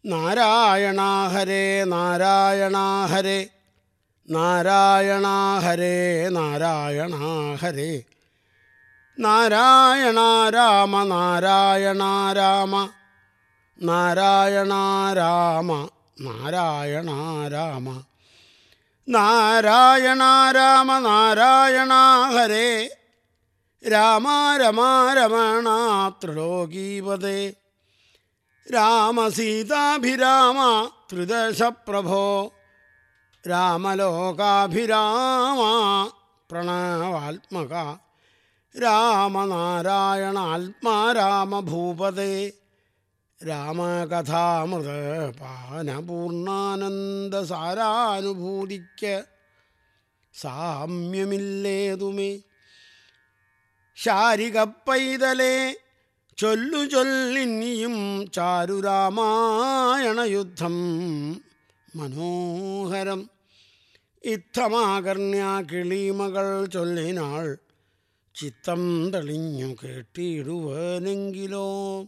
നാരായണ ഹരേ നാരായണ ഹരേ നാരായണ ഹരേ നാരായണ ഹരേ നാരായണ രാമ നാരായണ രാമ നാരായണ രാമ നാരായണ രാമ നാരായണ രാമ നാരായണ ഹരേ രാമ രമ രമണ ത്രിലോകീപതേ രാമസീതാഭിരാമ ത്രിദശപ്രഭോ രാമലോകാഭിരാമ പ്രണവാത്മക രാമനാരായണ ആത്മാ രാമഭൂപതേ രാമകഥാമൃത പാനപൂർണാനന്ദ സാരാനുഭൂതിക്ക് സാമ്യമില്ലേതുമേ ശാരിക പൈതലേ ചൊല്ലു ചൊല്ലിനിയും ചാരുരാമായണയുദ്ധം മനോഹരം ഇത്തമാകർണ്യ കിളിമകൾ ചൊല്ലിനാൾ ചിത്തം തെളിഞ്ഞു കേട്ടിടുവനെങ്കിലോ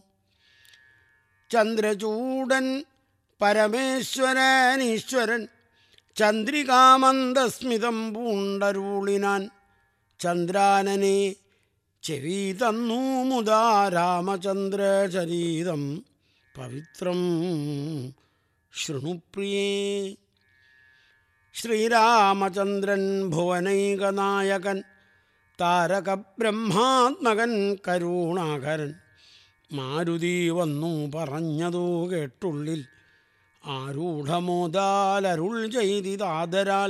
ചന്ദ്രചൂടൻ പരമേശ്വരനീശ്വരൻ ചന്ദ്രികാമന്ദസ്മിതം പൂണ്ടരുളിനാൻ ചന്ദ്രാനനെ ചെവി തന്നു മുതാ രാമചന്ദ്രചരീതം പവിത്രം ശൃണുപ്രിയേ ശ്രീരാമചന്ദ്രൻ ഭുവനൈകനായകൻ താരകബ്രഹ്മാത്മകൻ കരുണാകരൻ മാരുതി വന്നു പറഞ്ഞതു കേട്ടുള്ളിൽ ആരൂഢമോദാലരുൾ ചെയ്തിതാദരാൽ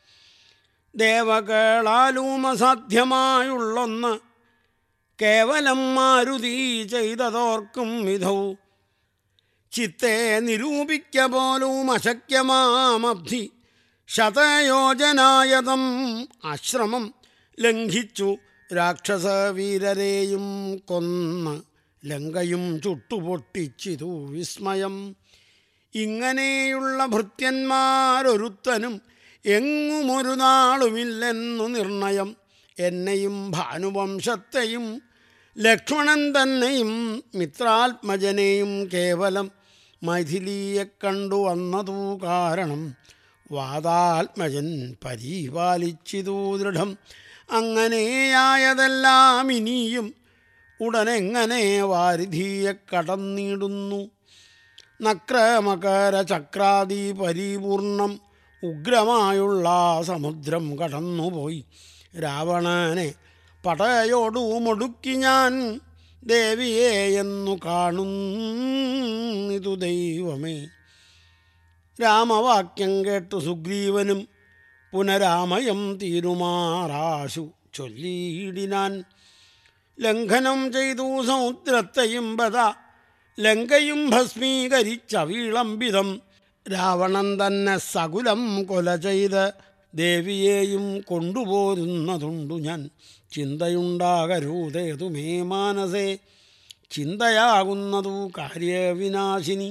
ദേവകളാലും അസാധ്യമായുള്ളൊന്ന് കേവലം മാരുതി ചെയ്തതോർക്കും വിധൗ ചിത്തെ നിരൂപിക്ക പോലും അശക്യമാമബ്ധി ശതയോജനായതം ആശ്രമം ലംഘിച്ചു രാക്ഷസവീരരെയും കൊന്ന് ലങ്കയും ചുട്ടുപൊട്ടിച്ചിതു വിസ്മയം ഇങ്ങനെയുള്ള ഭൃത്യന്മാരൊരുത്തനും എങ്ങുമൊരു നാളുമില്ലെന്നു നിർണയം എന്നെയും ഭാനുവംശത്തെയും ലക്ഷ്മണൻ തന്നെയും മിത്രാത്മജനെയും കേവലം മൈഥിലിയെ കണ്ടു വന്നതു കാരണം വാദാത്മജൻ പരിപാലിച്ചിതു ദൃഢം അങ്ങനെയായതെല്ലാം ഇനിയും ഉടനെങ്ങനെ വാരിധിയെ കടന്നിടുന്നു നക്രമകര ചക്രാദി പരിപൂർണം ഉഗ്രമായുള്ള സമുദ്രം കടന്നുപോയി രാവണനെ പടയോടു മുടുക്കി ഞാൻ ദേവിയെ എന്നു കാണുന്നിതു ദൈവമേ രാമവാക്യം കേട്ടു സുഗ്രീവനും പുനരാമയം തീരുമാറാശു ചൊല്ലിയിടിനാൻ ലംഘനം ചെയ്തു സമുദ്രത്തെയും ബത ലങ്കയും ഭസ്മീകരിച്ച വീളംബിതം രാവണൻ തന്നെ സകുലം കൊല ചെയ്ത് ദേവിയെയും കൊണ്ടുപോരുന്നതുണ്ടു ഞാൻ ചിന്തയുണ്ടാകരുതേതുമേ മാനസേ ചിന്തയാകുന്നതു കാര്യവിനാശിനി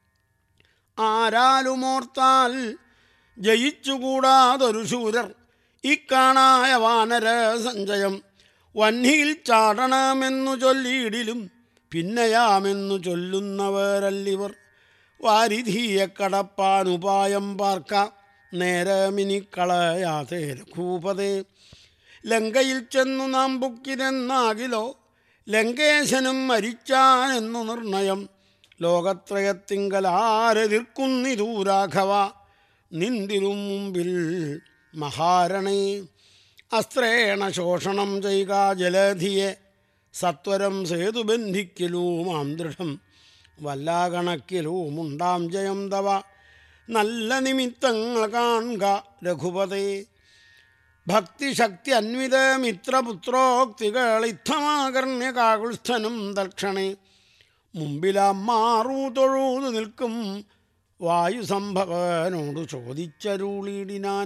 ആരാലുമോർത്താൽ ജയിച്ചുകൂടാതൊരു ശൂരർ ഇക്കാണായ വാനര സഞ്ചയം വന്നിയിൽ ചാടണമെന്നു ചൊല്ലിയിടിലും പിന്നെയാമെന്നു ചൊല്ലുന്നവരല്ലിവർ വാരിധിയെ കടപ്പാൻ ഉപായം പാർക്ക നേരമിനി കളയാതെ രഘൂപതേ ലങ്കയിൽ ചെന്നു നാം ബുക്കിരെന്നാകിലോ ലങ്കേശനും മരിച്ചാനെന്നു നിർണയം ലോകത്രയത്തിങ്കൽ ആരെതിർക്കുന്നിതു രാഘവ നിന്തിരും മുമ്പിൽ മഹാരണേ അസ്ത്രേണ ശോഷണം ചെയ്യുക ജലധിയെ സത്വരം സേതുബന്ധിക്കലുമാം ദൃഢം വല്ലാകണക്കിലുമുണ്ടാം ജയം തവ നല്ല നിമിത്തങ്ങൾ കാണുക രഘുപതേ ഭക്തിശക്തി അന്വിത മിത്രപുത്രോക്തികൾ ഇത്തമാകർണ്യ കാകുൽസ്ഥനും ദക്ഷണേ മുമ്പിലാം മാറൂ തൊഴൂതു നിൽക്കും വായുസംഭവനോട് ചോദിച്ചരുളിടിനാൻ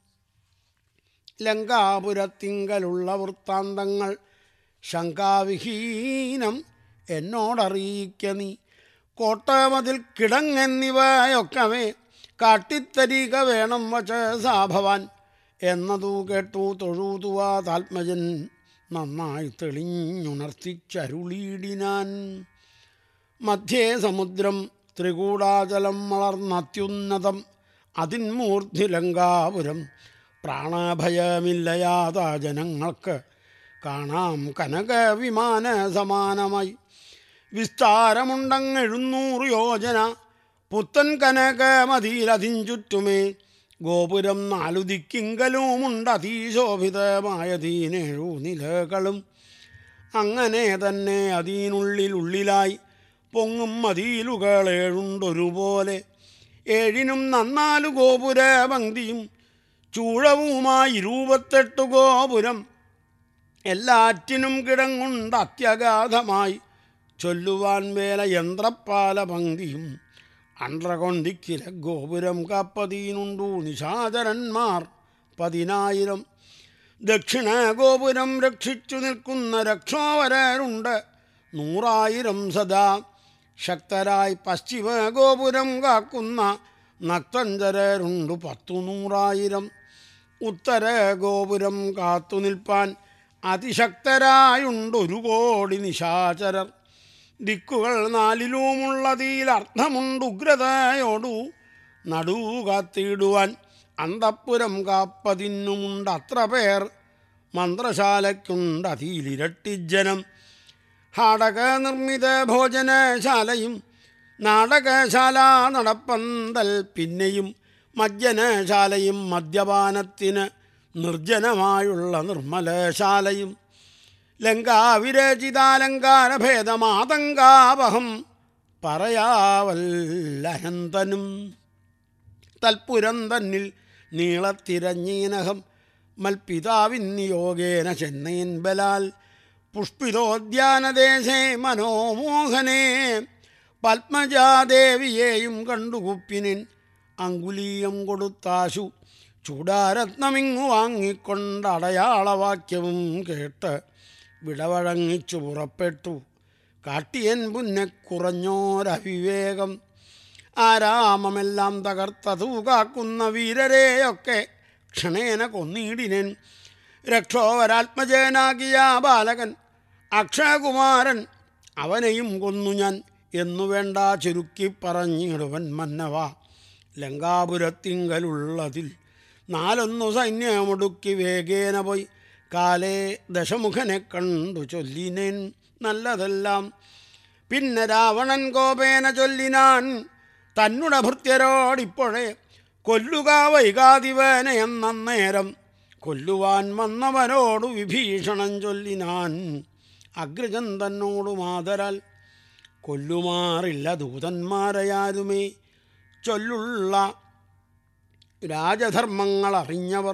ലങ്കാപുരത്തിങ്കലുള്ള വൃത്താന്തങ്ങൾ ശങ്കാവിഹീനം എന്നോടറിയിക്ക നീ കോട്ടമതിൽ കിടങ്ങെന്നിവയൊക്കവേ കാട്ടിത്തരിക വേണം വച്ച സാഭവാൻ എന്നതു കേട്ടു തൊഴുതുവാ താത്മജൻ നന്നായി തെളിഞ്ഞുണർത്തിച്ചരുളിയിടിനാൻ മധ്യേ സമുദ്രം ത്രികൂടാചലം വളർന്നത്യുന്നതം അതിന്മൂർധി ലങ്കാപുരം പ്രാണഭയമില്ലയാത ജനങ്ങൾക്ക് കാണാം കനക വിമാന സമാനമായി വിസ്താരമുണ്ടങ്ങെഴുന്നൂറ് യോജന പുത്തൻ കനക മതിയിലതിഞ്ചുറ്റുമേ ഗോപുരം നാലു ദിക്കിങ്കലുമുണ്ട് അതിശോഭിതമായ തീനേഴു നിലകളും അങ്ങനെ തന്നെ അതിനുള്ളിലുള്ളിലായി പൊങ്ങും മതിലുകളേഴുണ്ടൊരുപോലെ ഏഴിനും നന്നാലു ഗോപുര പങ്ക്തിയും ചൂഴവുമായി ഇരുപത്തെട്ട് ഗോപുരം എല്ലാറ്റിനും കിടങ്ങുണ്ട് അത്യഗാധമായി ചൊല്ലുവാൻ വേല യന്ത്രപ്പാല പങ്ക്തിയും അണ്ട്രകൊണ്ടിക്കില ഗോപുരം കാപ്പതീനുണ്ടു നിശാചരന്മാർ പതിനായിരം ദക്ഷിണ ഗോപുരം രക്ഷിച്ചു നിൽക്കുന്ന രക്ഷോവരരുണ്ട് നൂറായിരം സദാ ശക്തരായി പശ്ചിമ ഗോപുരം കാക്കുന്ന നക്തഞ്ചരരുണ്ട് പത്തു നൂറായിരം ഉത്തര ഗോപുരം കാത്തു നിൽപ്പാൻ അതിശക്തരായുണ്ടൊരു കോടി നിശാചരർ ദിക്കുകൾ നാലിലുമുള്ളതിൽ അർത്ഥമുണ്ട് ഉഗ്രതയോടു നടു കാത്തിടുവാൻ അന്തപ്പുരം കാപ്പതിന്നുമുണ്ട് അത്ര പേർ മന്ത്രശാലയ്ക്കുണ്ട് അതിലിരട്ടി ജനം ഹാടക നിർമ്മിത ഭോജനശാലയും നാടകശാല നടപ്പന്തൽ പിന്നെയും മജ്ജനശാലയും മദ്യപാനത്തിന് നിർജ്ജനമായുള്ള നിർമ്മലശാലയും ലങ്കാവിരചിതാലങ്കാരഭേദമാതങ്കാവഹം പറയാവല്ലനന്തനും തൽപുരം തന്നിൽ നീളത്തിരഞ്ഞീനഹം മൽപിതാവിൻ നിയോഗേന ചെന്നൈൻ ബലാൽ പുഷ്പിതോദ്യാനദേശേ മനോമോഹനേ പത്മജാദേവിയെയും കണ്ടുകുപ്പിനിൻ അങ്കുലീയം കൊടുത്താശു ചൂടാരത്നമിങ്ങു വാങ്ങിക്കൊണ്ട് അടയാളവാക്യവും കേട്ട് വിടവഴങ്ങിച്ചു പുറപ്പെട്ടു കാട്ടിയൻ പുന്നെ കുറഞ്ഞോരവിവേകം ആരാമമെല്ലാം തകർത്തതു കാക്കുന്ന വീരരെയൊക്കെ ക്ഷണേന കൊന്നീടിനൻ രക്ഷോവരാത്മജനാകിയ ബാലകൻ അക്ഷയകുമാരൻ അവനെയും കൊന്നു ഞാൻ എന്നു വേണ്ട ചുരുക്കി പറഞ്ഞിടുവൻ മന്നവ ലങ്കാപുരത്തിങ്കലുള്ളതിൽ നാലൊന്നു സൈന്യമൊടുക്കി വേഗേന പോയി കാലേ ദശമുഖനെ കണ്ടു ചൊല്ലിനേൻ നല്ലതെല്ലാം പിന്നെ രാവണൻ കോപേന ചൊല്ലിനാൻ തന്നുടെ ഭൃത്യരോടിപ്പോഴേ കൊല്ലുക വൈകാതിവനെ എന്നേരം കൊല്ലുവാൻ വന്നവനോടു വിഭീഷണൻ ചൊല്ലിനാൻ അഗ്രജൻ തന്നോടു മാതരാൽ കൊല്ലുമാറില്ല ദൂതന്മാരെയാരുമേ ചൊല്ലുള്ള രാജധർമ്മങ്ങൾ അറിഞ്ഞവർ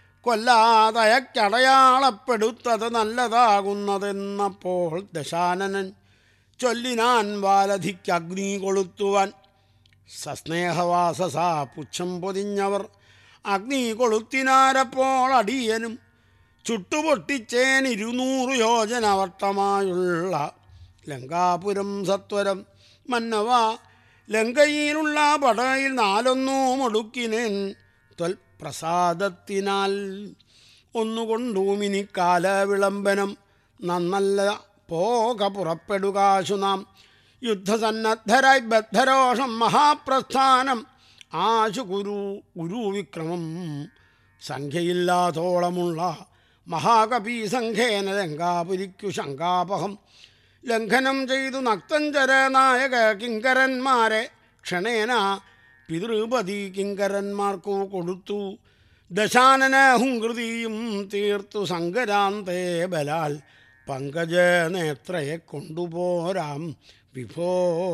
കൊല്ലാതയക്കടയാളപ്പെടുത്തത് നല്ലതാകുന്നതെന്നപ്പോൾ ദശാനനൻ ചൊല്ലിനാൻ വാലധിക്ക് അഗ്നി കൊളുത്തുവാൻ സസ്നേഹവാസസാ പുച്ഛം പൊതിഞ്ഞവർ അഗ്നി കൊളുത്തിനാരപ്പോൾ അടിയനും ചുട്ടുപൊട്ടിച്ചേൻ ഇരുന്നൂറ് യോജന വട്ടമായുള്ള ലങ്കാപുരം സത്വരം മന്നവ ലങ്കയിലുള്ള പടയിൽ നാലൊന്നും ഒടുക്കിനേൻ ത്വൽ പ്രസാദത്തിനാൽ ഒന്നുകൊണ്ടുമിനി കാലവിളംബനം നന്നല്ല പോക പുറപ്പെടുകാശു നാം യുദ്ധസന്നദ്ധരായി ബദ്ധരോഷം മഹാപ്രസ്ഥാനം ആശു ഗുരു ഗുരുവിക്രമം സംഖ്യയില്ലാത്തോളമുള്ള മഹാകവി സംഖ്യേന ലങ്കാപുരിക്കു ശങ്കാപഹം ലംഘനം ചെയ്തു നക്തഞ്ചര നായക കിങ്കരന്മാരെ ക്ഷണേന പിതൃപതി കിങ്കരന്മാർക്കു കൊടുത്തു ദശാനന ഹുങ്കൃതിയും തീർത്തു സങ്കരാന്തേ ബലാൽ പങ്കജനേത്രയെ കൊണ്ടുപോരാം വിഭോ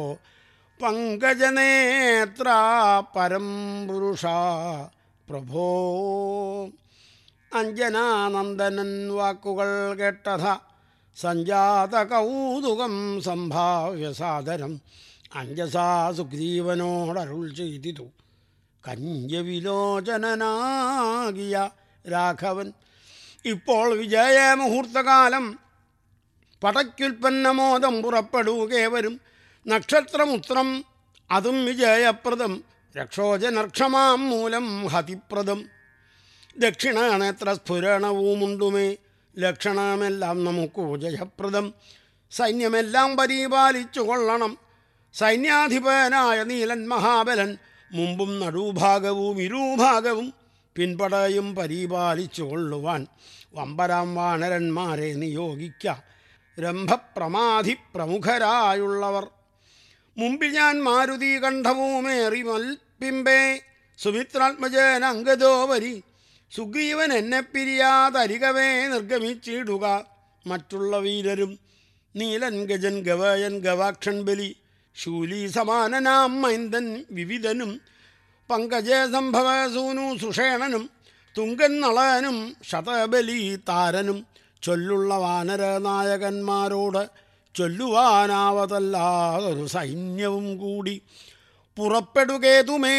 പങ്കജനേത്ര പരം പുരുഷ പ്രഭോ അഞ്ജനാനന്ദനൻ വാക്കുകൾ കേട്ടഥ സഞ്ജാത കൗതുകം സംഭാവ്യ സാദരം അഞ്ജസാ സുഗ്രീവനോടരുൾ ചെയ്തിതു കഞ്ഞവിലോചനനാകിയ രാഘവൻ ഇപ്പോൾ വിജയമുഹൂർത്തകാലം പടയ്ക്കുൽപ്പന്നമോദം പുറപ്പെടുകേവരും നക്ഷത്രമുത്രം അതും വിജയപ്രദം രക്ഷോജനക്ഷമാം മൂലം ഹതിപ്രദം ദക്ഷിണനേത്ര സ്ഫുരണവുമുണ്ടുമേ ലക്ഷണമെല്ലാം നമുക്കു ജയപ്രദം സൈന്യമെല്ലാം പരിപാലിച്ചു കൊള്ളണം സൈന്യാധിപനായ നീലൻ മഹാബലൻ മുമ്പും നടുഭാഗവും ഇരുഭാഗവും പിൻപടയും പരിപാലിച്ചു കൊള്ളുവാൻ വമ്പരാം വാനരന്മാരെ നിയോഗിക്ക രംഭപ്രമാധി പ്രമുഖരായുള്ളവർ മുമ്പിൽ ഞാൻ മാരുതി കണ്ഠവുമേറി മൽപ്പിമ്പേ സുമിത്രാത്മജൻ അങ്കജോവരി സുഗ്രീവൻ എന്നെ പിരിയാതരികവേ നിർഗമിച്ചിടുക മറ്റുള്ള വീരരും നീലൻ ഗജൻ ഗവയൻ ഗവാക്ഷൻ ബലി ശൂലി സമാനനാം മൈന്ദൻ വിവിധനും പങ്കജേ സംഭവ സൂനു സുഷേണനും തുങ്കൻ നളനും ശതബലി താരനും ചൊല്ലുള്ള വാനര നായകന്മാരോട് ചൊല്ലുവാനാവതല്ലാതൊരു സൈന്യവും കൂടി പുറപ്പെടുകേതുമേ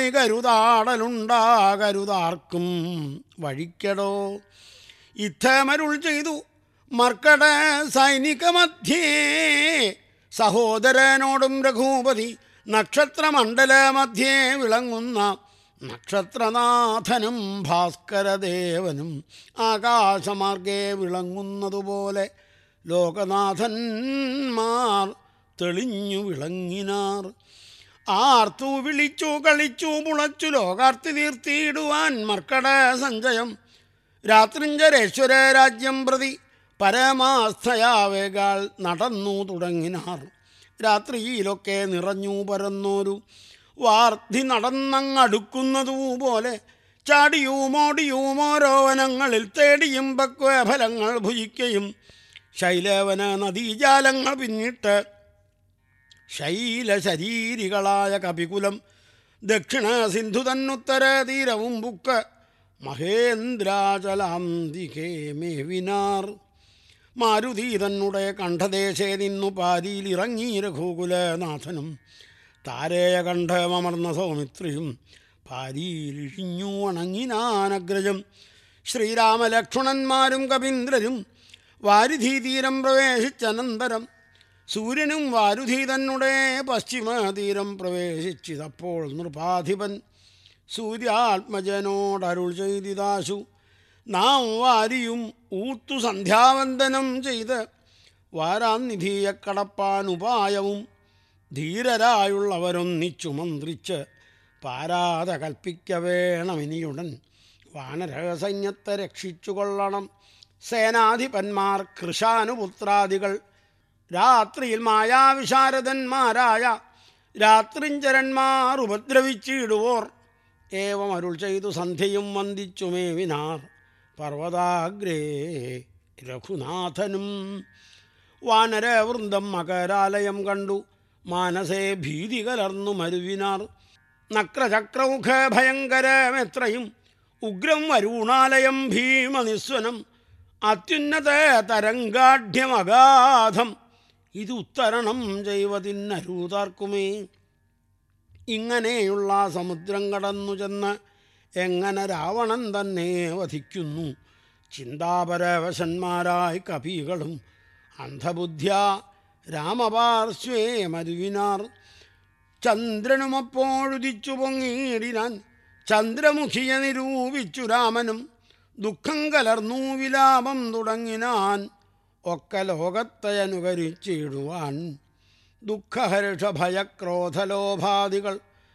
വൈകരുതാടലുണ്ടാകരുതാർക്കും വഴിക്കടോ ഇത്തമരുൾ ചെയ്തു മർക്കട സൈനികമധ്യേ സഹോദരനോടും രഘൂപതി നക്ഷത്രമണ്ഡല മധ്യേ വിളങ്ങുന്ന നക്ഷത്രനാഥനും ഭാസ്കരദേവനും ആകാശമാർഗേ വിളങ്ങുന്നതുപോലെ ലോകനാഥന്മാർ തെളിഞ്ഞു വിളങ്ങിനാർ ആർത്തു വിളിച്ചു കളിച്ചു മുളച്ചു ലോകാർത്തി തീർത്തിയിടുവാൻ മർക്കട സഞ്ചയം രാത്രിഞ്ചരേശ്വര രാജ്യം പ്രതി പരമാസ്ഥയാവേകാൾ നടന്നു തുടങ്ങിനാർ രാത്രിയിലൊക്കെ നിറഞ്ഞു പരന്നോരു വാർദ്ധി നടന്നങ്ങടുക്കുന്നതുപോലെ ചാടിയും ഓടിയും ഓരോ വനങ്ങളിൽ തേടിയും പക്വഫലങ്ങൾ ഭുജിക്കയും ശൈലവന നദീജാലങ്ങൾ പിന്നിട്ട് ശൈലശരീരികളായ കപികുലം ദക്ഷിണ സിന്ധു തന്നുത്തര തീരവും ബുക്ക് മഹേന്ദ്രാചലാന്തികേ മേവിനാർ മാരുതി തന്നുടെ കണ്ഠദേശേ നിന്നു പാരിയിലിറങ്ങി രഘുകുലനാഥനും താരേയ കണ്ഠമർന്ന സൗമിത്രിയും പാരിയിലിഴിഞ്ഞു വണങ്ങിനാനഗ്രജം ശ്രീരാമലക്ഷ്മണന്മാരും കപീന്ദ്രരും വാരിധി തീരം പ്രവേശിച്ചനന്തരം സൂര്യനും വാരുധി തന്നെ പശ്ചിമ തീരം പ്രവേശിച്ചിതപ്പോൾ നൃപാധിപൻ സൂര്യാത്മജനോടരുൾ ചെയ്തിതാശു നാം വാരിയും ഊത്തു സന്ധ്യാവന്ദനം ചെയ്ത് വാരാനിധിയെ കടപ്പാൻ ഉപായവും ധീരരായുള്ളവരൊന്നിച്ചു മന്ത്രിച്ച് പാരാതെ കൽപ്പിക്ക വേണമിനിയുടൻ വാനരസൈന്യത്തെ രക്ഷിച്ചു കൊള്ളണം സേനാധിപന്മാർ കൃഷാനുപുത്രാദികൾ രാത്രിയിൽ മായാവിശാരദന്മാരായ രാത്രിഞ്ചരന്മാർ ഉപദ്രവിച്ചിടുവോർ ഏവം അരുൾ ചെയ്തു സന്ധ്യയും വന്ദിച്ചു മേവിനാർ പർവ്വതാഗ്രേ രഘുനാഥനും വാനരവൃന്ദം മകരാലയം കണ്ടു മാനസേ ഭീതി കലർന്നു മരുവിനാർ നക്രചക്രമുഖ ഭയങ്കരമെത്രയും ഉഗ്രം വരുണാലയം ഭീമനിസ്വനം അത്യുന്നത തരംഗാഢ്യമഗാധം ഇത് ഉത്തരണം ചെയ്വതിന്നരൂതാർക്കുമേ ഇങ്ങനെയുള്ള സമുദ്രം കടന്നു ചെന്ന് എങ്ങനെ രാവണൻ തന്നെ വധിക്കുന്നു ചിന്താപരവശന്മാരായ കപികളും അന്ധബുദ്ധ്യ രാമപാർശ്വേ മരുവിനാർ ചന്ദ്രനുമപ്പോഴുദിച്ചു പൊങ്ങിയിടിനാൻ ചന്ദ്രമുഖിയെ നിരൂപിച്ചു രാമനും ദുഃഖം കലർന്നു വിലാപം തുടങ്ങിനാൻ ഒക്കെ ലോകത്തെ അനുകരിച്ചിടുവാൻ ദുഃഖഹർഷഭയക്രോധലോഭാദികൾ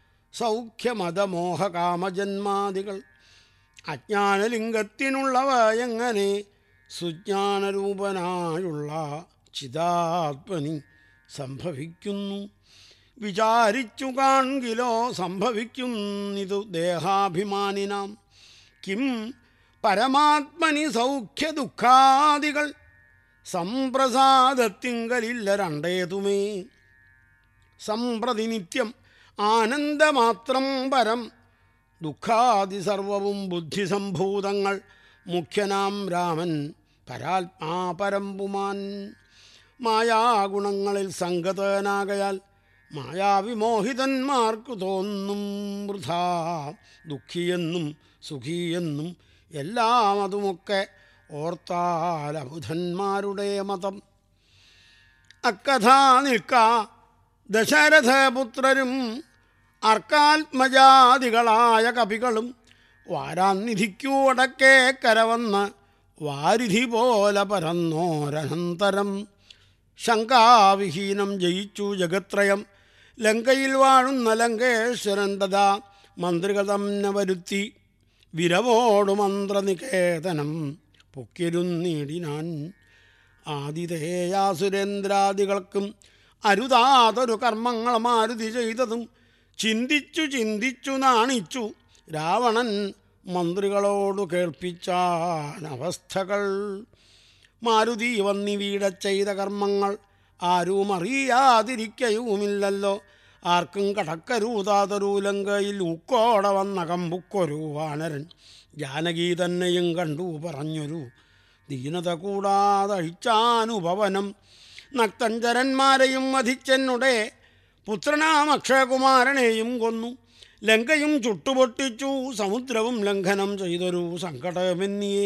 സൗഖ്യമതമോഹകാമജന്മാദികൾ അജ്ഞാനലിംഗത്തിനുള്ളവ എങ്ങനെ സുജ്ഞാനരൂപനായുള്ള ചിതാത്മനി സംഭവിക്കുന്നു വിചാരിച്ചു കാൺകിലോ സംഭവിക്കുന്നിതു ദേഹാഭിമാനിനാം കിം പരമാത്മനി സൗഖ്യ ദുഃഖാദികൾ സംപ്രസാദത്തിങ്കലില്ല രണ്ടേതുമേ സമ്പ്രതി നിത്യം ആനന്ദമാത്രം പരം ദുഃഖാദി സർവവും ബുദ്ധിസംഭൂതങ്ങൾ മുഖ്യനാം രാമൻ പരാത്മാ പരമ്പുമാൻ മായാഗുണങ്ങളിൽ സംഗതനാകയാൽ മായാവിമോഹിതന്മാർക്കു തോന്നും വൃഥാ ദുഃഖിയെന്നും സുഖിയെന്നും എല്ലാം അതുമൊക്കെ ഓർത്താൽ അബുധന്മാരുടെ മതം അക്കഥാ നിൽക്ക ദശരഥപുത്രരും അർക്കാത്മജാതികളായ കപികളും വാരാനിധിക്കു വടക്കേ കരവന്ന് വാരിധി പോലെ പരന്നോരനന്തരം ശങ്കാവിഹീനം ജയിച്ചു ജഗത്രയം ലങ്കയിൽ വാഴുന്ന ലങ്കേശ്വരൻ തഥാ മന്ത്രികൾ തന്നെ വരുത്തി വിരവോടു മന്ത്രനികേതനം പൊക്കിരുന്നിടിനാൻ ആതിഥേയാസുരേന്ദ്രാദികൾക്കും അരുതാതൊരു കർമ്മങ്ങൾ മാരുതി ചെയ്തതും ചിന്തിച്ചു ചിന്തിച്ചു നാണിച്ചു രാവണൻ മന്ത്രികളോടു കേൾപ്പിച്ചാൻ അവസ്ഥകൾ മാരുതി വന്നി വീട ചെയ്ത കർമ്മങ്ങൾ ആരും അറിയാതിരിക്കയുമില്ലല്ലോ ആർക്കും കടക്കരൂതാതൊരു ലങ്കയിൽ ഉക്കോടെ വന്ന കമ്പുക്കൊരു വാനരൻ ജാനകി തന്നെയും കണ്ടു പറഞ്ഞൊരു ദീനത കൂടാതെ അഴിച്ചാനുപവനം നക്തഞ്ചരന്മാരെയും വധിച്ചെന്നുടെ പുത്രനാം അക്ഷയകുമാരനെയും കൊന്നു ലങ്കയും ചുട്ടുപൊട്ടിച്ചു സമുദ്രവും ലംഘനം ചെയ്തൊരു സങ്കടമെന്നിയെ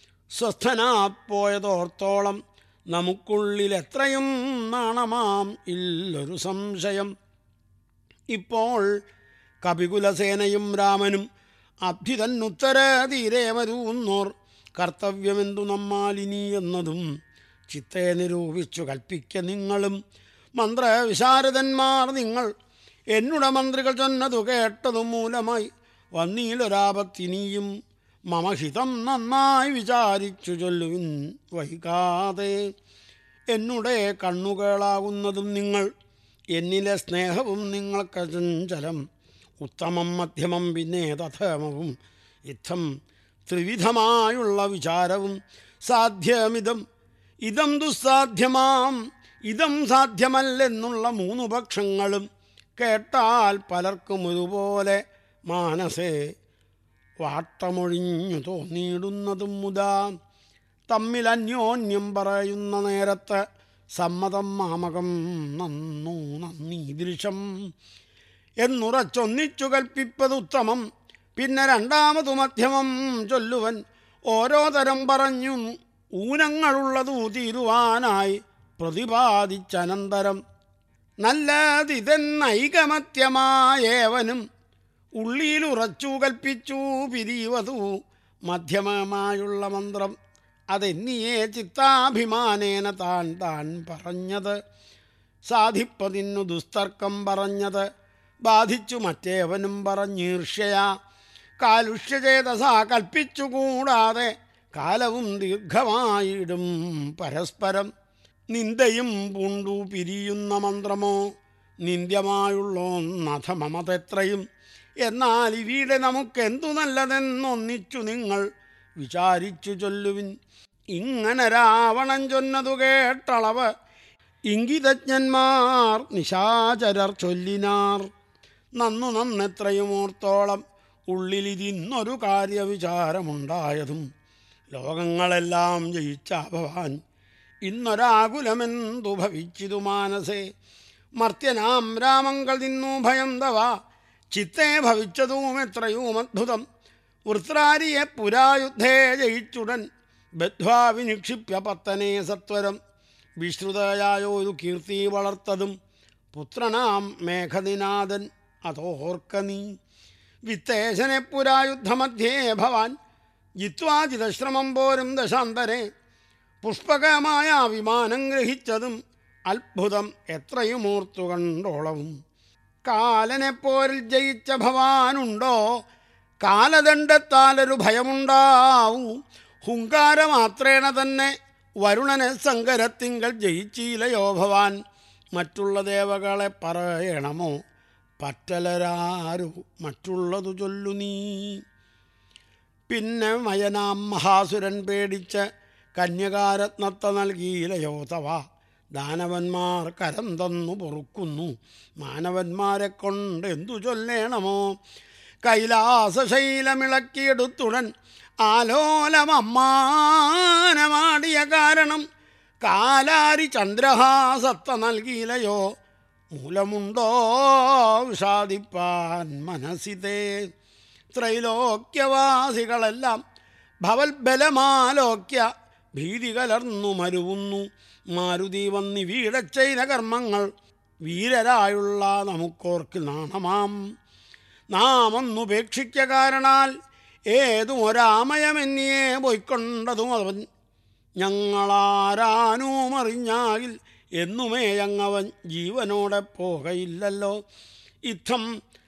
സ്വസ്ഥനാപ്പോയതോർത്തോളം നമുക്കുള്ളിൽ എത്രയും നാണമാം ഇല്ലൊരു സംശയം ഇപ്പോൾ കപികുലസേനയും രാമനും അഭ്യുതന്നുത്തര തീരെ വരൂന്നോർ കർത്തവ്യമെന്തു നമ്മാലിനി എന്നതും ചിത്തെ നിരൂപിച്ചു കൽപ്പിക്ക നിങ്ങളും മന്ത്രവിശാരദന്മാർ നിങ്ങൾ എന്നുടെ മന്ത്രികൾ ചൊന്നതു കേട്ടതു മൂലമായി വന്നീലൊരാപത്തിനിയും മമഹിതം നന്നായി വിചാരിച്ചു ചൊല്ലുവിൻ വൈകാതെ എന്നുടെ കണ്ണുകളാകുന്നതും നിങ്ങൾ എന്നിലെ സ്നേഹവും നിങ്ങൾക്ക് ചഞ്ചലം ഉത്തമം മധ്യമം പിന്നെ തഥമവും യുദ്ധം ത്രിവിധമായുള്ള വിചാരവും സാധ്യമിതം ഇതം ദുസ്സാധ്യമാം ഇതം സാധ്യമല്ലെന്നുള്ള മൂന്നു പക്ഷങ്ങളും കേട്ടാൽ പലർക്കും ഒരുപോലെ മാനസേ വാട്ടമൊഴിഞ്ഞു തോന്നിയിടുന്നതും മുതാ തമ്മിൽ അന്യോന്യം പറയുന്ന നേരത്ത് സമ്മതം മാമകം നന്നു നന്ദി ദൃശം എന്നുറച്ചൊന്നിച്ചു കൽപ്പിപ്പത് ഉത്തമം പിന്നെ രണ്ടാമതു മധ്യമം ചൊല്ലുവൻ ഓരോ തരം പറഞ്ഞു ഊനങ്ങളുള്ളതു തീരുവാനായി പ്രതിപാദിച്ചനന്തരം നല്ലതിതെന്നൈകമത്യമായേവനും ഉള്ളിലുറച്ചു കൽപ്പിച്ചു പിരിവതു മധ്യമമായുള്ള മന്ത്രം അതെന്നിയെ ചിത്താഭിമാനേന താൻ താൻ പറഞ്ഞത് സാധിപ്പതിന്നു ദുസ്തർക്കം പറഞ്ഞത് ബാധിച്ചു മറ്റേവനും പറഞ്ഞീർഷ്യയാ കാലുഷ്യചേതസ കൽപ്പിച്ചുകൂടാതെ കാലവും ദീർഘമായിടും പരസ്പരം നിന്ദയും പൂണ്ടു പിരിയുന്ന മന്ത്രമോ നിന്ദ്യമായുള്ളോന്നഥ മമതെത്രയും എന്നാൽ ഇവിടെ നമുക്കെന്തു നല്ലതെന്നൊന്നിച്ചു നിങ്ങൾ വിചാരിച്ചു ചൊല്ലുവിൻ ഇങ്ങനെ രാവണൻ ചൊന്നതു കേട്ടളവ് ഇംഗിതജ്ഞന്മാർ നിശാചരർ ചൊല്ലിനാർ നന്നു നന്നെത്രയും ഓർത്തോളം ഉള്ളിലിതിന്നൊരു കാര്യവിചാരമുണ്ടായതും ലോകങ്ങളെല്ലാം ജയിച്ച ഭവാൻ ഇന്നൊരാകുലമെന്തു ഭവിച്ചിതു മാനസേ മർത്യനാം രാമങ്ങൾ നിന്നു ഭയം തവ ചിത്തേ ഭവിച്ചതും എത്രയും അദ്ഭുതം വൃത്രാരിയെ പുരായുദ്ധേ ജയിച്ചുടൻ ബദ്ധ്വാ വിനിക്ഷിപ്യ പത്തനെ സത്വരം വിശ്രുതയായ ഒരു കീർത്തി വളർത്തതും പുത്രനാം മേഘദിനാഥൻ അതോർക്ക നീ വിത്തേശനെ പുരായുദ്ധമധ്യേ ഭവാൻ ജിത്വാജിതശ്രമം പോരും ദശാന്തരെ പുഷ്പകമായ വിമാനം ഗ്രഹിച്ചതും അത്ഭുതം എത്രയും ഓർത്തു കണ്ടോളവും കാലനെ പോരിൽ ജയിച്ച ഭവാനുണ്ടോ കാലദണ്ഡത്താലൊരു ഭയമുണ്ടാവൂ ഹുങ്കാരമാത്രേണ തന്നെ വരുണനെ സങ്കരത്തിങ്കൽ ജയിച്ചീലയോ ഭവാൻ മറ്റുള്ള ദേവകളെ പറയണമോ പറ്റലരാരു മറ്റുള്ളതു ചൊല്ലു നീ പിന്നെ മയനാം മഹാസുരൻ പേടിച്ച് കന്യകാരത്നത്തെ നൽകിയിലയോ തവ ദാനവന്മാർ കരം തന്നു പൊറുക്കുന്നു മാനവന്മാരെ കൊണ്ട് എന്തു ചൊല്ലേണമോ കൈലാസശൈലമിളക്കിയെടുത്തുടൻ ആലോലമമ്മാനമാടിയ കാരണം കാലാരി ചന്ദ്രഹാസത്ത നൽകിയിലയോ മൂലമുണ്ടോ വിഷാദിപ്പാൻ മനസ്സിതേ ത്രൈലോക്യവാസികളെല്ലാം ഭവൽബലമാലോക്യ ഭീതി കലർന്നു മരുവുന്നു മാരുതി വന്നി വീടച്ചൈന കർമ്മങ്ങൾ വീരരായുള്ള നമുക്കോർക്ക് നാണമാം നാം ഒന്നുപേക്ഷിക്ക കാരണാൽ ഏതും ഒരാമയമെന്നിയെ പോയിക്കൊണ്ടതും അവൻ ഞങ്ങളാരാനും അറിഞ്ഞാകിൽ എന്നുമേ അങ്ങവൻ ജീവനോടെ പോകയില്ലല്ലോ ഇത്തം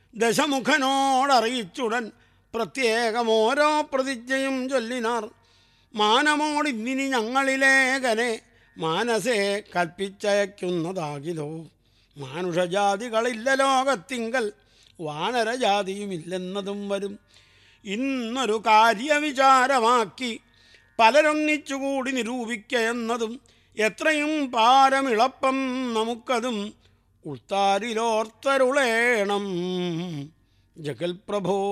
ദശമുഖനോടറിയിച്ചുടൻ പ്രത്യേകം ഓരോ പ്രതിജ്ഞയും ചൊല്ലിനാർ മാനമോടിന്നിനി ഞങ്ങളിലേകനെ മാനസേ കൽപ്പിച്ചയക്കുന്നതാകിലോ മാനുഷജാതികളില്ല ലോകത്തിങ്കൽ വാനരജാതിയുമില്ലെന്നതും വരും ഇന്നൊരു കാര്യവിചാരമാക്കി പലരൊന്നിച്ചുകൂടി നിരൂപിക്ക എന്നതും എത്രയും പാരമിളപ്പം നമുക്കതും ഉൾത്താരിലോർത്തരുളേണം ജഗൽപ്രഭോ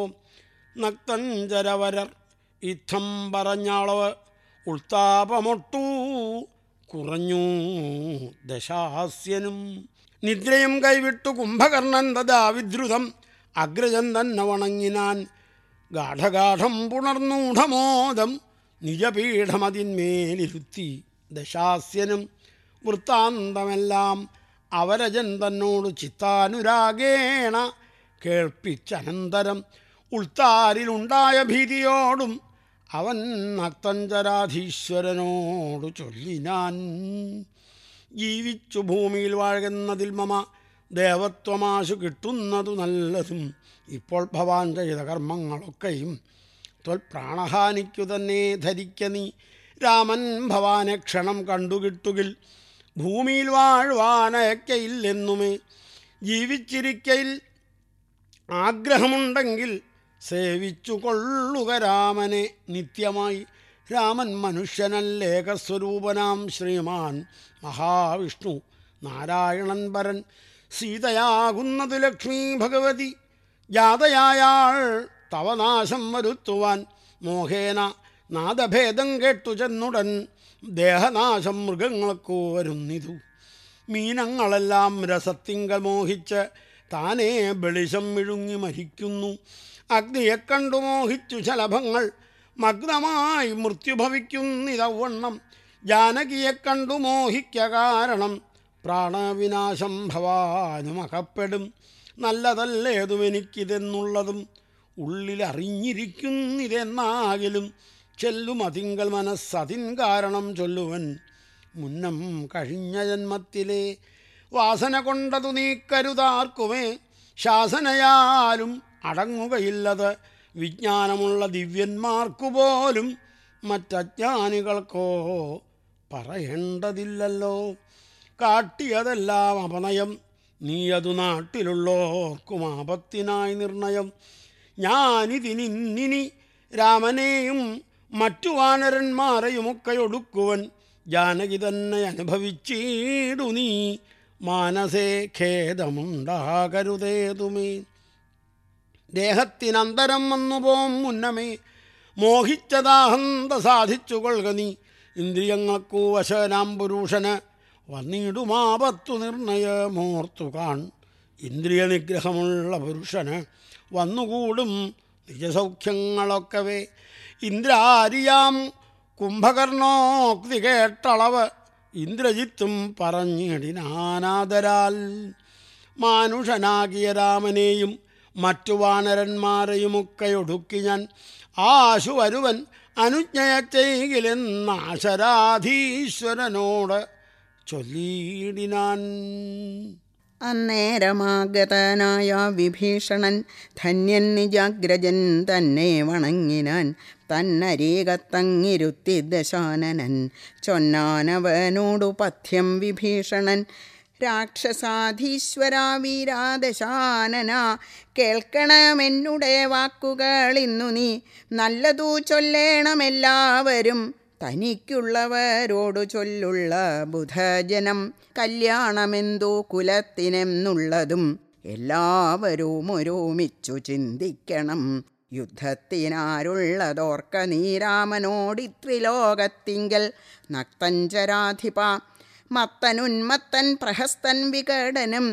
നക്തഞ്ചരവരർ ഇത്തം പറഞ്ഞളവ് ഉൾത്താപമൊട്ടു കുറഞ്ഞു ദശാസ്യനും നിദ്രയും കൈവിട്ടു കുംഭകർണൻ തഥാ വിദ്രുതം അഗ്രജൻ തന്നെ വണങ്ങിനാൻ ഗാഠഗാഠം പുണർന്നൂഢമോദം നിജപീഠമതിന്മേലിരുത്തി ദശാസ്യനും വൃത്താന്തമെല്ലാം അവരജൻ തന്നോട് ചിത്താനുരാഗേണ കേൾപ്പിച്ചനന്തരം ഉൾത്താരിലുണ്ടായ ഭീതിയോടും അവൻ നക്തഞ്ചരാധീശ്വരനോട് ചൊല്ലിനാൻ ജീവിച്ചു ഭൂമിയിൽ വാഴുന്നതിൽ മമ ദേവത്വമാശു കിട്ടുന്നതു നല്ലതും ഇപ്പോൾ ഭവാൻ ചെയ്ത കർമ്മങ്ങളൊക്കെയും ത്വൽ പ്രാണഹാനിക്കു തന്നെ ധരിക്ക നീ രാമൻ ഭവാനെ ക്ഷണം കണ്ടുകിട്ടുകിൽ ഭൂമിയിൽ വാഴുവാനയക്കയില്ലെന്നുമേ ജീവിച്ചിരിക്കയിൽ ആഗ്രഹമുണ്ടെങ്കിൽ സേവിച്ചു കൊള്ളുക രാമനെ നിത്യമായി രാമൻ മനുഷ്യനല്ലേകസ്വരൂപനാം ശ്രീമാൻ മഹാവിഷ്ണു നാരായണൻ പരൻ സീതയാകുന്നത് ലക്ഷ്മി ഭഗവതി ജാതയായാൾ തവനാശം വരുത്തുവാൻ മോഹേന നാദഭേദം കേട്ടു ചെന്നുടൻ ദേഹനാശം മൃഗങ്ങൾക്കു വരുന്നിതു മീനങ്ങളെല്ലാം രസത്തിങ്കൽ മോഹിച്ച് താനേ ബളിശം വിഴുങ്ങി മരിക്കുന്നു അഗ്നിയെ കണ്ടു മോഹിച്ചു ശലഭങ്ങൾ മഗ്നമായി മൃത്യുഭവിക്കുന്നിതവണ്ണം ജാനകിയെ കണ്ടു മോഹിക്ക കാരണം പ്രാണവിനാശം ഭവാനും അകപ്പെടും നല്ലതല്ലേതും എനിക്കിതെന്നുള്ളതും ഉള്ളിലറിഞ്ഞിരിക്കുന്നിതെന്നാകിലും ചെല്ലും അതിങ്കൽ മനസ്സതിൻ കാരണം ചൊല്ലുവൻ മുന്നം കഴിഞ്ഞ ജന്മത്തിലെ വാസന കൊണ്ടതു നീക്കരുതാർക്കുമേ ശാസനയാലും അടങ്ങുകയില്ലത് വിജ്ഞാനമുള്ള ദിവ്യന്മാർക്കു പോലും മറ്റജ്ഞാനികൾക്കോ പറയേണ്ടതില്ലല്ലോ കാട്ടിയതെല്ലാം അപനയം നീയതു നാട്ടിലുള്ളോർക്കും ആപത്തിനായി നിർണയം ഞാനിതിനിന്നിനി രാമനെയും മറ്റു വാനരന്മാരെയുമൊക്കെ ഒടുക്കുവൻ ജാനകി തന്നെ അനുഭവിച്ചിടു നീ മാനസേ ഖേദമുണ്ടാകരുതേതുമേ ദേഹത്തിനന്തരം വന്നുപോം മുന്നമേ മോഹിച്ചതാഹന്ത സാധിച്ചു കൊള്ളുക നീ ഇന്ദ്രിയങ്ങൾക്കു വശനാം പുരുഷന് വന്നിടുമാപത്തു നിർണയമോർത്തു കാൺ ഇന്ദ്രിയ നിഗ്രഹമുള്ള പുരുഷന് വന്നുകൂടും നിജസൗഖ്യങ്ങളൊക്കവേ ഇന്ദ്രാരിയാം കുംഭകർണോക്തി കേട്ടളവ് ഇന്ദ്രജിത്തും പറഞ്ഞിടിനാനാദരാൽ മാനുഷനാകിയ രാമനെയും മറ്റു വാനരന്മാരെയുമൊക്കെ ഒടുക്കി ഞാൻ ആശു വരുവൻ അനുജ്ഞയ ചെയ്യിലെന്നാശരാധീശ്വരനോട് ചൊല്ലിയിടിനാൻ അന്നേരമാഗതനായ വിഭീഷണൻ ധന്യൻ നിജാഗ്രജൻ തന്നെ വണങ്ങിനാൻ തന്നരീകത്തങ്ങിരുത്തി ദശാനനൻ ചൊന്നാനവനോടു പഥ്യം വിഭീഷണൻ രാക്ഷസാധീശ്വരാ വീരാദശാനന കേൾക്കണമെന്നുടെ വാക്കുകൾ ഇന്നു നീ നല്ലതു ചൊല്ലേണമെല്ലാവരും തനിക്കുള്ളവരോടു ചൊല്ലുള്ള ബുധജനം കല്യാണമെന്തോ കുലത്തിനെന്നുള്ളതും എല്ലാവരും ഒരുമിച്ചു ചിന്തിക്കണം യുദ്ധത്തിനാരുള്ളതോർക്ക നീരാമനോടിത്രിലോകത്തിങ്കൽ നക്തഞ്ചരാധിപ മത്തനുന്മത്തൻ പ്രഹസ്തൻ വികടനും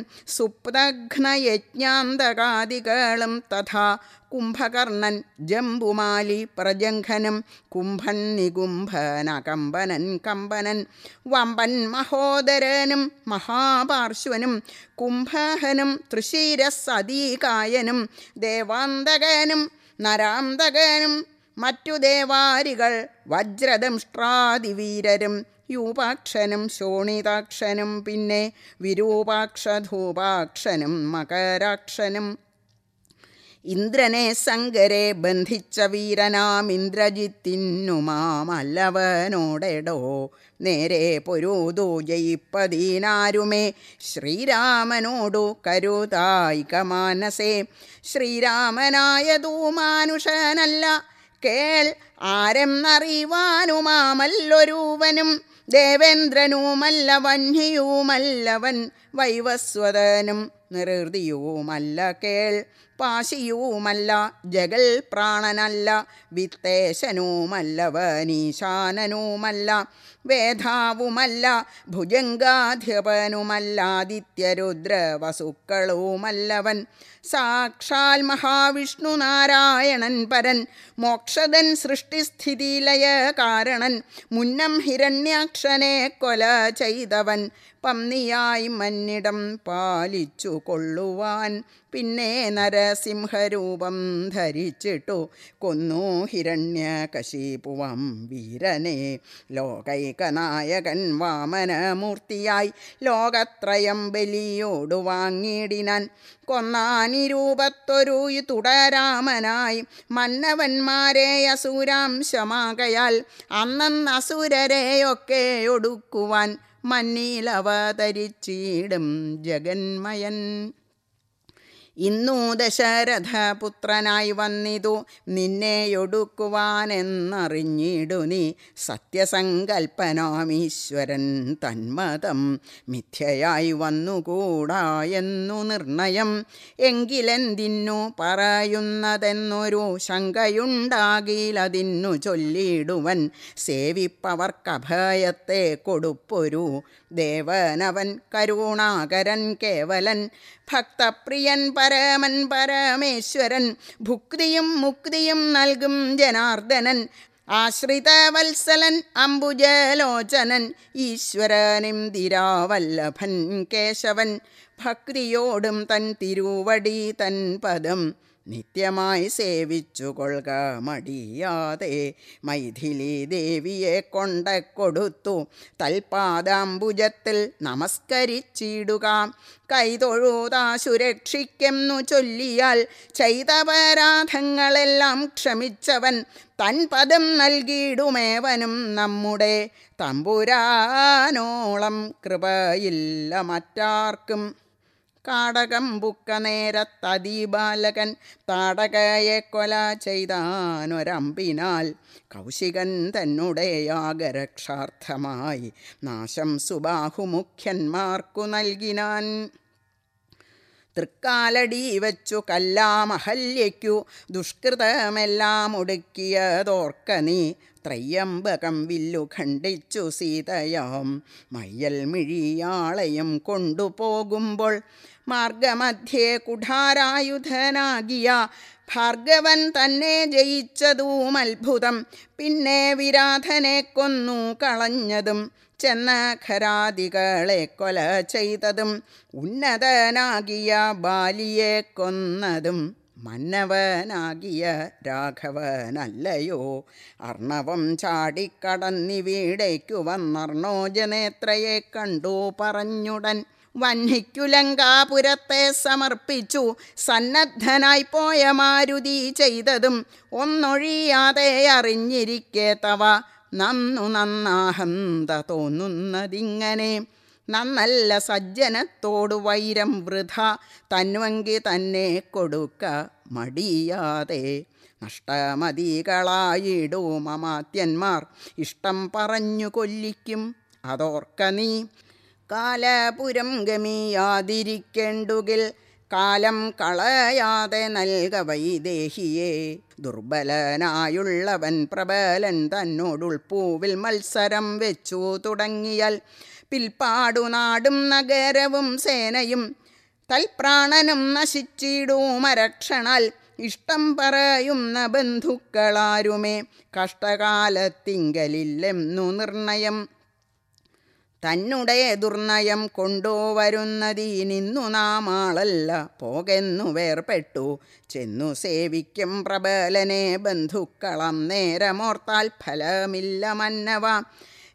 സുപ്തഘ്നയജ്ഞാന്തകാദികളും തഥാ കുംഭകർണൻ ജംബുമാലി പ്രജംഘനം കുംഭൻ നികുംഭനകമ്പനൻ കമ്പനൻ വമ്പൻ മഹോദരനും മഹാപാർശ്വനും കുംഭഹനും തൃശീരസതീകായനും ദേവാന്തകനും നരാന്തകനും മറ്റു ദേവാരികൾ വജ്രദംഷ്ട്രാദിവീരരും യൂപാക്ഷനും ശോണിതാക്ഷനും പിന്നെ വിരൂപാക്ഷധൂപാക്ഷനും മകരാക്ഷനും ഇന്ദ്രനെ സങ്കരെ ബന്ധിച്ച വീരനാം ഇന്ദ്രജിത്തിന്നുമാമല്ലവനോടെടോ നേരെ പൊരുതു ജയിപ്പതീനാരുമേ ശ്രീരാമനോടു കരുതായിക മാനസേ ശ്രീരാമനായതൂ മാനുഷനല്ല കേൾ ആരെന്നറിവാനുമാമല്ലൊരുവനും ദേവേന്ദ്രനുമല്ല വന്യയുമല്ലവൻ വൈവസ്വതനും നിർഹൃതിയുമല്ല കേൾ പാശിയുമല്ല ജഗൽ പ്രാണനല്ല വിത്തേശനുമല്ലവനീശാനനുമല്ല വേധാവുമല്ല ഭുജംഗാധിപനുമല്ലാദിത്യരുദ്ര വസുക്കളുമല്ലവൻ സാക്ഷാൽ മഹാവിഷ്ണു നാരായണൻ പരൻ മോക്ഷദൻ സൃഷ്ടിസ്ഥിതിലയ കാരണൻ മുന്നം ഹിരണ്യാക്ഷനെ കൊല ചെയ്തവൻ പന്നിയായി മന്നിടം പാലിച്ചു കൊള്ളുവാൻ പിന്നെ നരസിംഹരൂപം ധരിച്ചിട്ടു കൊന്നു ഹിരണ്യകശിപുവം വീരനെ ലോകൈകനായകൻ വാമനമൂർത്തിയായി ലോകത്രയം ബലിയോടു വാങ്ങിയിടിനാൻ കൊന്നാനിരൂപത്തൊരു തുടരാമനായി മന്നവന്മാരെ അസുരാംശമാകയാൽ അന്നന്ന് അസുരരെയൊക്കെ ഒടുക്കുവാൻ മന്നീലവതരിച്ചിടും ജഗന്മയൻ ഇന്നു ദശരഥപുത്രനായി വന്നിതു നിന്നെയൊടുക്കുവാനെന്നറിഞ്ഞിടു നീ സത്യസങ്കൽപ്പനാമീശ്വരൻ തന്മതം മിഥ്യയായി വന്നുകൂടാ എന്നു നിർണയം എങ്കിലെന്തിന്നു പറയുന്നതെന്നൊരു ശങ്കയുണ്ടാകിലതിന്നു ചൊല്ലിടുവൻ സേവിപ്പവർക്കഭയത്തെ കൊടുപ്പൊരു ദേവനവൻ കരുണാകരൻ കേവലൻ ഭക്തപ്രിയൻ പരമൻ പരമേശ്വരൻ ഭുക്തിയും മുക്തിയും നൽകും ജനാർദ്ദനൻ ആശ്രിതവത്സലൻ അംബുജലോചനൻ ഈശ്വരനിന്ദിരാവല്ലഭൻ കേശവൻ ഭക്തിയോടും തൻ തിരുവടി തൻ പദം നിത്യമായി സേവിച്ചു കൊള്ളുക മടിയാതെ മൈഥിലി ദേവിയെ കൊണ്ട കൊടുത്തു തൽപാദാംബുജത്തിൽ നമസ്കരിച്ചിടുക കൈതൊഴുതാ സുരക്ഷിക്കെന്നു ചൊല്ലിയാൽ ചെയ്തപരാധങ്ങളെല്ലാം ക്ഷമിച്ചവൻ തൻ പദം നൽകിയിടുമേവനും നമ്മുടെ തമ്പുരാനോളം കൃപയില്ല മറ്റാർക്കും കാടകം ബുക്ക നേരത്തതിബാലകൻ താടകയെ കൊല ചെയ്താനൊരമ്പിനാൽ കൗശികൻ തന്നെ യാഗരക്ഷാർത്ഥമായി നാശം സുബാഹുമുഖ്യന്മാർക്കു നൽകിനാൻ തൃക്കാലടി വെച്ചു കല്ലാമഹല്യയ്ക്കു ദുഷ്കൃതമെല്ലാം ഒടുക്കിയതോർക്ക നീ ത്രയ്യംബകം വില്ലു ഖണ്ഡിച്ചു സീതയാം മയ്യൽ മിഴിയാളയും കൊണ്ടുപോകുമ്പോൾ മാർഗമധ്യേ കുഠാരായുധനാകിയ ഭാർഗവൻ തന്നെ ജയിച്ചതും അത്ഭുതം പിന്നെ വിരാധനെ കൊന്നു കളഞ്ഞതും ചെന്ന ഖരാദികളെ കൊല ചെയ്തതും ഉന്നതനാകിയ ബാലിയെ കൊന്നതും മന്നവനാകിയ രാഘവനല്ലയോ അർണവം ചാടിക്കടന്നിവീടേക്കു വന്നർണോജനേത്രയെ കണ്ടു പറഞ്ഞുടൻ വന്ഹിക്കു ലങ്കാപുരത്തെ സമർപ്പിച്ചു സന്നദ്ധനായി പോയ മാരുതി ചെയ്തതും ഒന്നൊഴിയാതെ അറിഞ്ഞിരിക്കെ തവ നന്നു നന്നാഹന്ത തോന്നുന്നതിങ്ങനെ നന്നല്ല സജ്ജനത്തോടു വൈരം വൃഥ തന്നുവെങ്കി തന്നെ കൊടുക്ക മടിയാതെ നഷ്ടമതികളായിടൂ മമാത്യന്മാർ ഇഷ്ടം പറഞ്ഞു കൊല്ലിക്കും അതോർക്ക നീ കാലപുരം ഗമിയാതിരിക്കേണ്ടുകിൽ കാലം കളയാതെ നൽക വൈദേഹിയെ ദുർബലനായുള്ളവൻ പ്രബലൻ തന്നോടുൾപ്പൂവിൽ മത്സരം വെച്ചു തുടങ്ങിയാൽ പിൽപ്പാടു നാടും നഗരവും സേനയും തൽപ്രാണനും നശിച്ചിടൂമരക്ഷണാൽ ഇഷ്ടം പറയുന്ന ബന്ധുക്കളാരുമേ കഷ്ടകാലത്തിങ്കലില്ലെന്നു നിർണയം തന്നെ ദുർനയം കൊണ്ടുവരുന്നതീനിന്നു നാം ആളല്ല പോകെന്നു വേർപെട്ടു ചെന്നു സേവിക്കും പ്രബലനെ ബന്ധുക്കളം നേരമോർത്താൽ ഫലമില്ല മന്നവ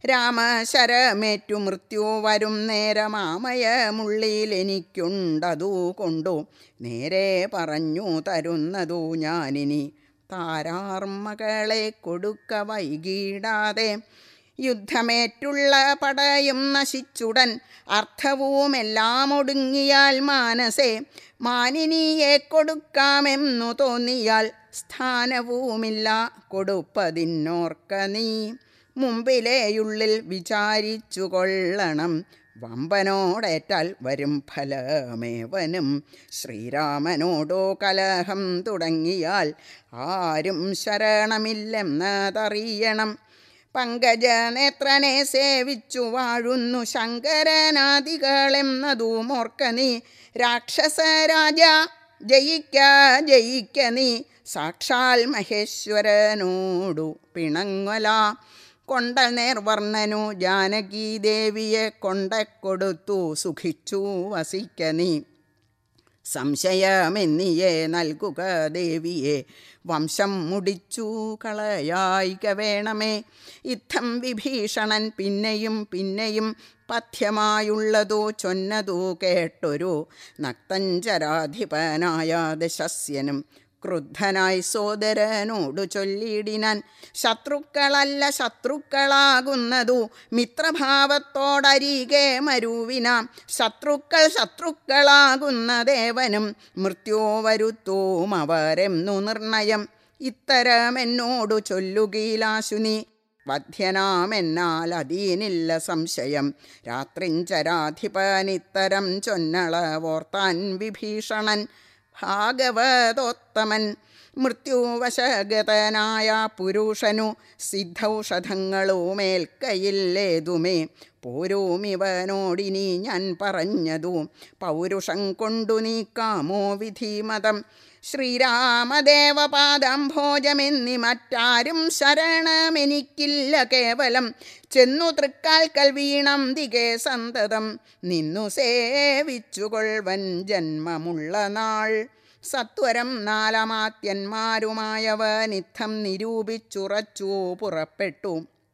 രാമശരമേറ്റു മൃത്യു വരും നേരമാമയമുള്ളിൽ എനിക്കുണ്ടതു കൊണ്ടു നേരെ പറഞ്ഞു തരുന്നതു ഞാനിനി താരാർമകളെ കൊടുക്ക വൈകിടാതെ യുദ്ധമേറ്റുള്ള പടയും നശിച്ചുടൻ അർത്ഥവുമെല്ലാം ഒടുങ്ങിയാൽ മാനസേ മാനിനിയെ കൊടുക്കാമെന്നു തോന്നിയാൽ സ്ഥാനവുമില്ല കൊടുപ്പതിന്നോർക്ക നീ മുമ്പിലെയുള്ളിൽ വിചാരിച്ചു കൊള്ളണം വമ്പനോടേറ്റാൽ വരും ഫലമേവനും ശ്രീരാമനോടോ കലഹം തുടങ്ങിയാൽ ആരും ശരണമില്ലെന്നതറിയണം പങ്കജനേത്രനെ സേവിച്ചു വാഴുന്നു ശങ്കരനാദികളെന്നതുമോർക്ക നീ രാക്ഷസരാജ ജയിക്ക ജയിക്ക നീ സാക്ഷാൽ മഹേശ്വരനോടു പിണങ്ങല കൊണ്ട നേർവർണ്ണനു ജാനകി ദേവിയെ കൊണ്ടക്കൊടുത്തു സുഖിച്ചു വസിക്ക നീ സംശയമെന്നിയെ നൽകുക ദേവിയെ വംശം മുടിച്ചു കളയായിക വേണമേ ഇത്തം വിഭീഷണൻ പിന്നെയും പിന്നെയും പഥ്യമായുള്ളതു ചൊന്നതു കേട്ടൊരു നക്തഞ്ചരാധിപനായ ദശസ്യനും ക്രുദ്ധനായി സോദരനോടു ചൊല്ലിടിനാൻ ശത്രുക്കളല്ല ശത്രുക്കളാകുന്നതു മിത്രഭാവത്തോടരികെ മരുവിനാം ശത്രുക്കൾ ശത്രുക്കളാകുന്ന ദേവനും മൃത്യു വരുത്തൂം അവരെന്നു നിർണയം ഇത്തരമെന്നോടു ചൊല്ലുകീലാശുനി വധ്യനാമെന്നാൽ അതീനില്ല സംശയം രാത്രിഞ്ചരാധിപനിത്തരം ചൊന്നളവോർത്താൻ വിഭീഷണൻ ഭാഗവതോത്തമൻ മൃത്യുവശഗതനായ പുരുഷനു സിദ്ധൌഷധങ്ങളുമേൽക്കയില്ലേതുമേ പോരൂമിവനോടിനി ഞാൻ പറഞ്ഞതു പൗരുഷം കൊണ്ടു നീക്കാമോ വിധിമതം ശ്രീരാമദേവപാദംഭോജമെന്നി മറ്റാരും ശരണമെനിക്കില്ല കേവലം ചെന്നു തൃക്കാൽക്കൽ വീണം ദികെ സന്തതം നിന്നു സേവിച്ചുകൊൾവൻ ജന്മമുള്ള നാൾ സത്വരം നാലമാത്യന്മാരുമായവനിത്തം നിരൂപിച്ചുറച്ചു പുറപ്പെട്ടു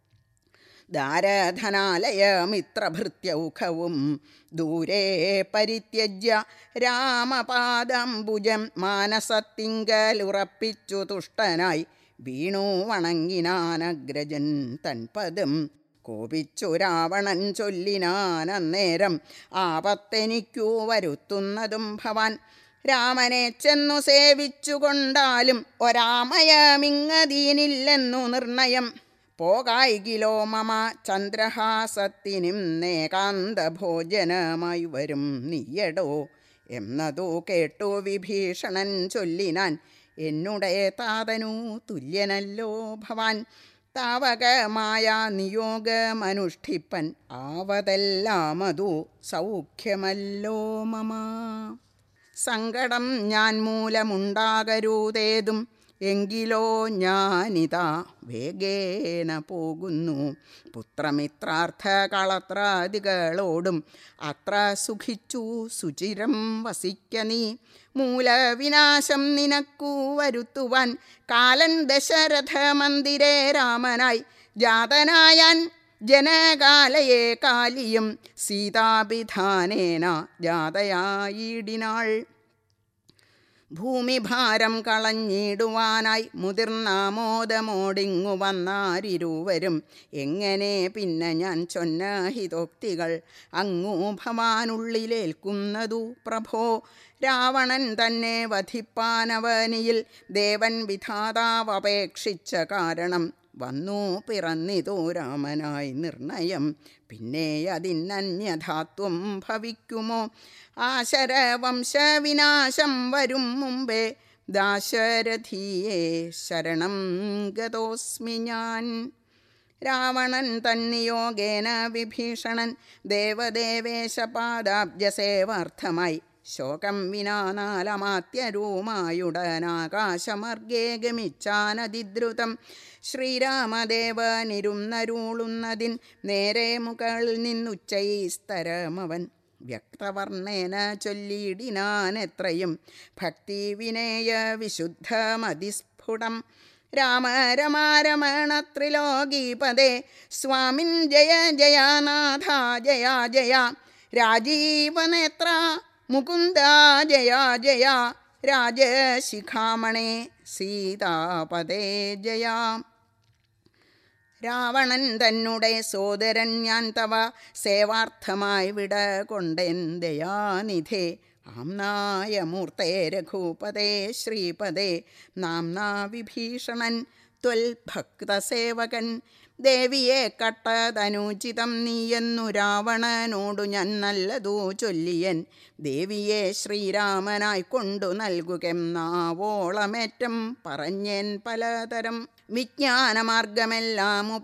ദാരധനാലയമിത്രഭൃത്യൗഖവും ദൂരെ പരിത്യജ്യ രാമപാദംബുജം മാനസത്തിങ്കലുറപ്പിച്ചു തുഷ്ടനായി വീണു വണങ്ങിനാനഗ്രജൻ തൻപദം കോപിച്ചു രാവണൻ ചൊല്ലിനാൻ അന്നേരം ആപത്തെനിക്കു വരുത്തുന്നതും ഭവാൻ രാമനെ ചെന്നു സേവിച്ചുകൊണ്ടാലും ഒരാമയമിങ്ങതീനില്ലെന്നു നിർണയം പോകായികിലോ മമ ചന്ദ്രഹാസത്തിനും നേകാന്ത ഭോജനമായി വരും നീയടോ എന്നതു കേട്ടു വിഭീഷണൻ ചൊല്ലിനാൻ എന്നുടെ താതനു തുല്യനല്ലോ ഭവാൻ താവകമായ നിയോഗമനുഷ്ഠിപ്പൻ ആവതെല്ലാമതു സൗഖ്യമല്ലോ മമ സങ്കടം ഞാൻ മൂലമുണ്ടാകരുതേതും എങ്കിലോ ഞാനിതാ വേഗേന പോകുന്നു പുത്രമിത്രാർത്ഥ കളത്രാദികളോടും അത്ര സുഖിച്ചു സുചിരം വസിക്ക നീ മൂലവിനാശം നിനക്കു വരുത്തുവാൻ കാലൻ ദശരഥ മന്ദിരേ രാമനായി ജാതനായാൻ ജനകാലയെ കാലിയും സീതാഭിധാനേന ജാതയായിടിനാൾ ഭൂമിഭാരം കളഞ്ഞിടുവാനായി മുതിർന്നാമോദമോടിങ്ങു വന്നാരിരുവരും എങ്ങനെ പിന്നെ ഞാൻ ചൊന്ന ഹിതോക്തികൾ അങ്ങു ഭവാനുള്ളിലേൽക്കുന്നതു പ്രഭോ രാവണൻ തന്നെ വധിപ്പാനവനിയിൽ ദേവൻ വിധാതാവപേക്ഷിച്ച കാരണം വന്നു പിറന്നിതു രാമനായി നിർണയം പിന്നെ അതിനന്യഥാത്വം ഭവിക്കുമോ ആശരവംശവിനാശം വരും മുമ്പേ ദാശരഥിയെ ശരണം ഗതോസ്മി ഞാൻ രാവണൻ തന്നിയോഗേന വിഭീഷണൻ ദേവദേവേശപാദാബ്ജസേവാർത്ഥമായി ശോകം വിനാ നാലമാത്യരൂമായുടനാകാശമർഗേ ഗമിച്ചാനതിദ്രുതം ശ്രീരാമദേവനിരുന്നരുളുന്നതിൻ നേരെ മുകളിൽ നിന്നുച്ചൈസ്തരമവൻ വ്യക്തവർണ്ണേന ചൊല്ലിയിടിനാൻ എത്രയും ഭക്തി വിനയ വിശുദ്ധമതിസ്ഫുടം രാമ രമാരമണ ത്രിലോകീപദേ സ്വാമിൻ ജയ ജയാനാഥ ജയ ജയ രാജീവനേത്ര മുകുന്ദ ജയ ജയ രാജശിഖാമണേ സീതാപദേ ജയ രാവണൻ തന്നെ സോദരൻ ഞാൻ തവ സേവാർത്ഥമായി വിട കൊണ്ടൻ ദയാനിധേ ആംനായ മൂർത്തേ രഘുപതേ ശ്രീപദേ നാംനാ വിഭീഷണൻ ത്വൽഭക്തസേവകൻ ദേവിയെ കട്ടതനുചിതം നീയെന്നു രാവണനോടു ഞാൻ നല്ലതു ചൊല്ലിയൻ ദേവിയെ ശ്രീരാമനായി കൊണ്ടു നൽകുകെന്നാവോളമേറ്റം പറഞ്ഞേൻ പലതരം വിജ്ഞാനമാർഗമെല്ലാം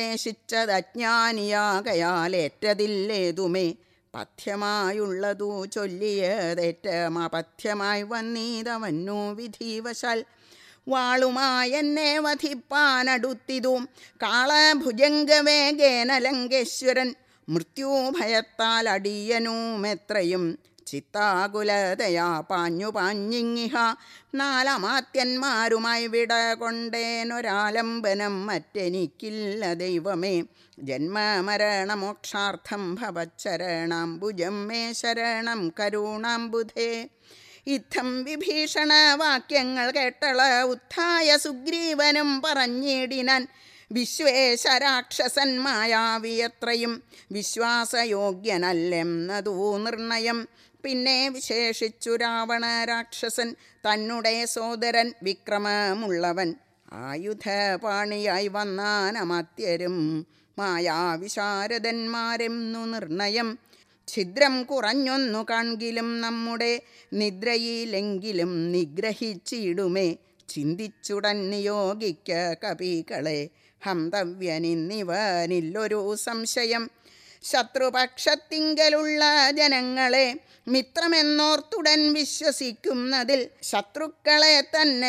ഉപദേശിച്ചതജ്ഞാനിയാകയാലേറ്റതില്ലേതുമേ പഥ്യമായുള്ളതു ചൊല്ലിയതേറ്റമപഥ്യമായി വന്നീതവന്നു വിധിവശാൽ വാളുമായെന്നെ വധിപ്പാനടുത്തിതും കാളഭുജംഗവേഗേന ലങ്കേശ്വരൻ മൃത്യുഭയത്താൽ അടിയനുമെത്രയും ചിത്താകുലതയാ പാഞ്ഞു പാഞ്ഞിങ്ങിഹ നാലമാത്യന്മാരുമായി വിട കൊണ്ടേനൊരാലംബനം മറ്റെനിക്കില്ല ദൈവമേ ജന്മമരണമോക്ഷാർത്ഥം ഭവച്ചരണാംബുജം മേ ശരണം കരുണാംബുധേ ഇത്തം വിഭീഷണ വാക്യങ്ങൾ കേട്ടള ഉത്ഥായ സുഗ്രീവനും പറഞ്ഞിടിനാൻ വിശ്വേശരാക്ഷസൻ മായാവിയത്രയും വിശ്വാസയോഗ്യനല്ലെന്നതൂ നിർണയം പിന്നെ വിശേഷിച്ചു രാവണ രാക്ഷസൻ തന്നെ സോദരൻ വിക്രമമുള്ളവൻ ആയുധപാണിയായി വന്നാനമത്യരും മായാവിശാരദന്മാരെന്നു നിർണയം ഛിദ്രം കുറഞ്ഞൊന്നു കാൺകിലും നമ്മുടെ നിദ്രയിലെങ്കിലും നിഗ്രഹിച്ചിടുമേ ചിന്തിച്ചുടൻ നിയോഗിക്ക കപികളെ ഹന്തവ്യനിന്നിവനില്ലൊരു സംശയം ശത്രുപക്ഷത്തിങ്കലുള്ള ജനങ്ങളെ മിത്രമെന്നോർത്തുടൻ വിശ്വസിക്കുന്നതിൽ ശത്രുക്കളെ തന്നെ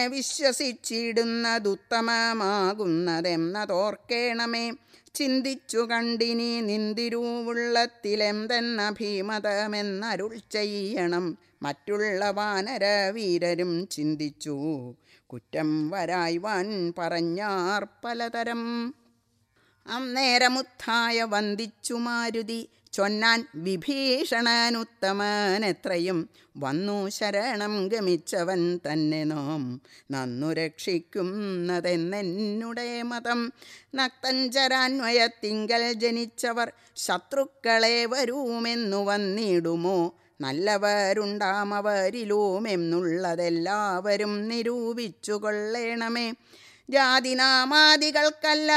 വിശ്വസിച്ചിടുന്നതുത്തമമാകുന്നതെന്നതോർക്കേണമേ ചിന്തിച്ചു കണ്ടിനി നിന്തിരുവുള്ളത്തിലെന്തെന്ന ഭീമതമെന്നരുൾ ചെയ്യണം മറ്റുള്ള വാനരവീരരും ചിന്തിച്ചു കുറ്റം വരായ്വാൻ പറഞ്ഞാർ പലതരം അന്നേരമുത്ഥായ വന്ദിച്ചു മാരുതി ചൊന്നാൻ വിഭീഷണനുത്തമനെത്രയും വന്നു ശരണം ഗമിച്ചവൻ തന്നെ നാം നന്നു രക്ഷിക്കുന്നതെന്നെന്നുടെ മതം നക്തഞ്ചരാന്വയത്തിങ്കൽ ജനിച്ചവർ ശത്രുക്കളെ വരുമെന്നു വന്നിടുമോ നല്ലവരുണ്ടാമവരിലുമെന്നുള്ളതെല്ലാവരും നിരൂപിച്ചു കൊള്ളേണമേ ജാതിനാമാദികൾക്കല്ല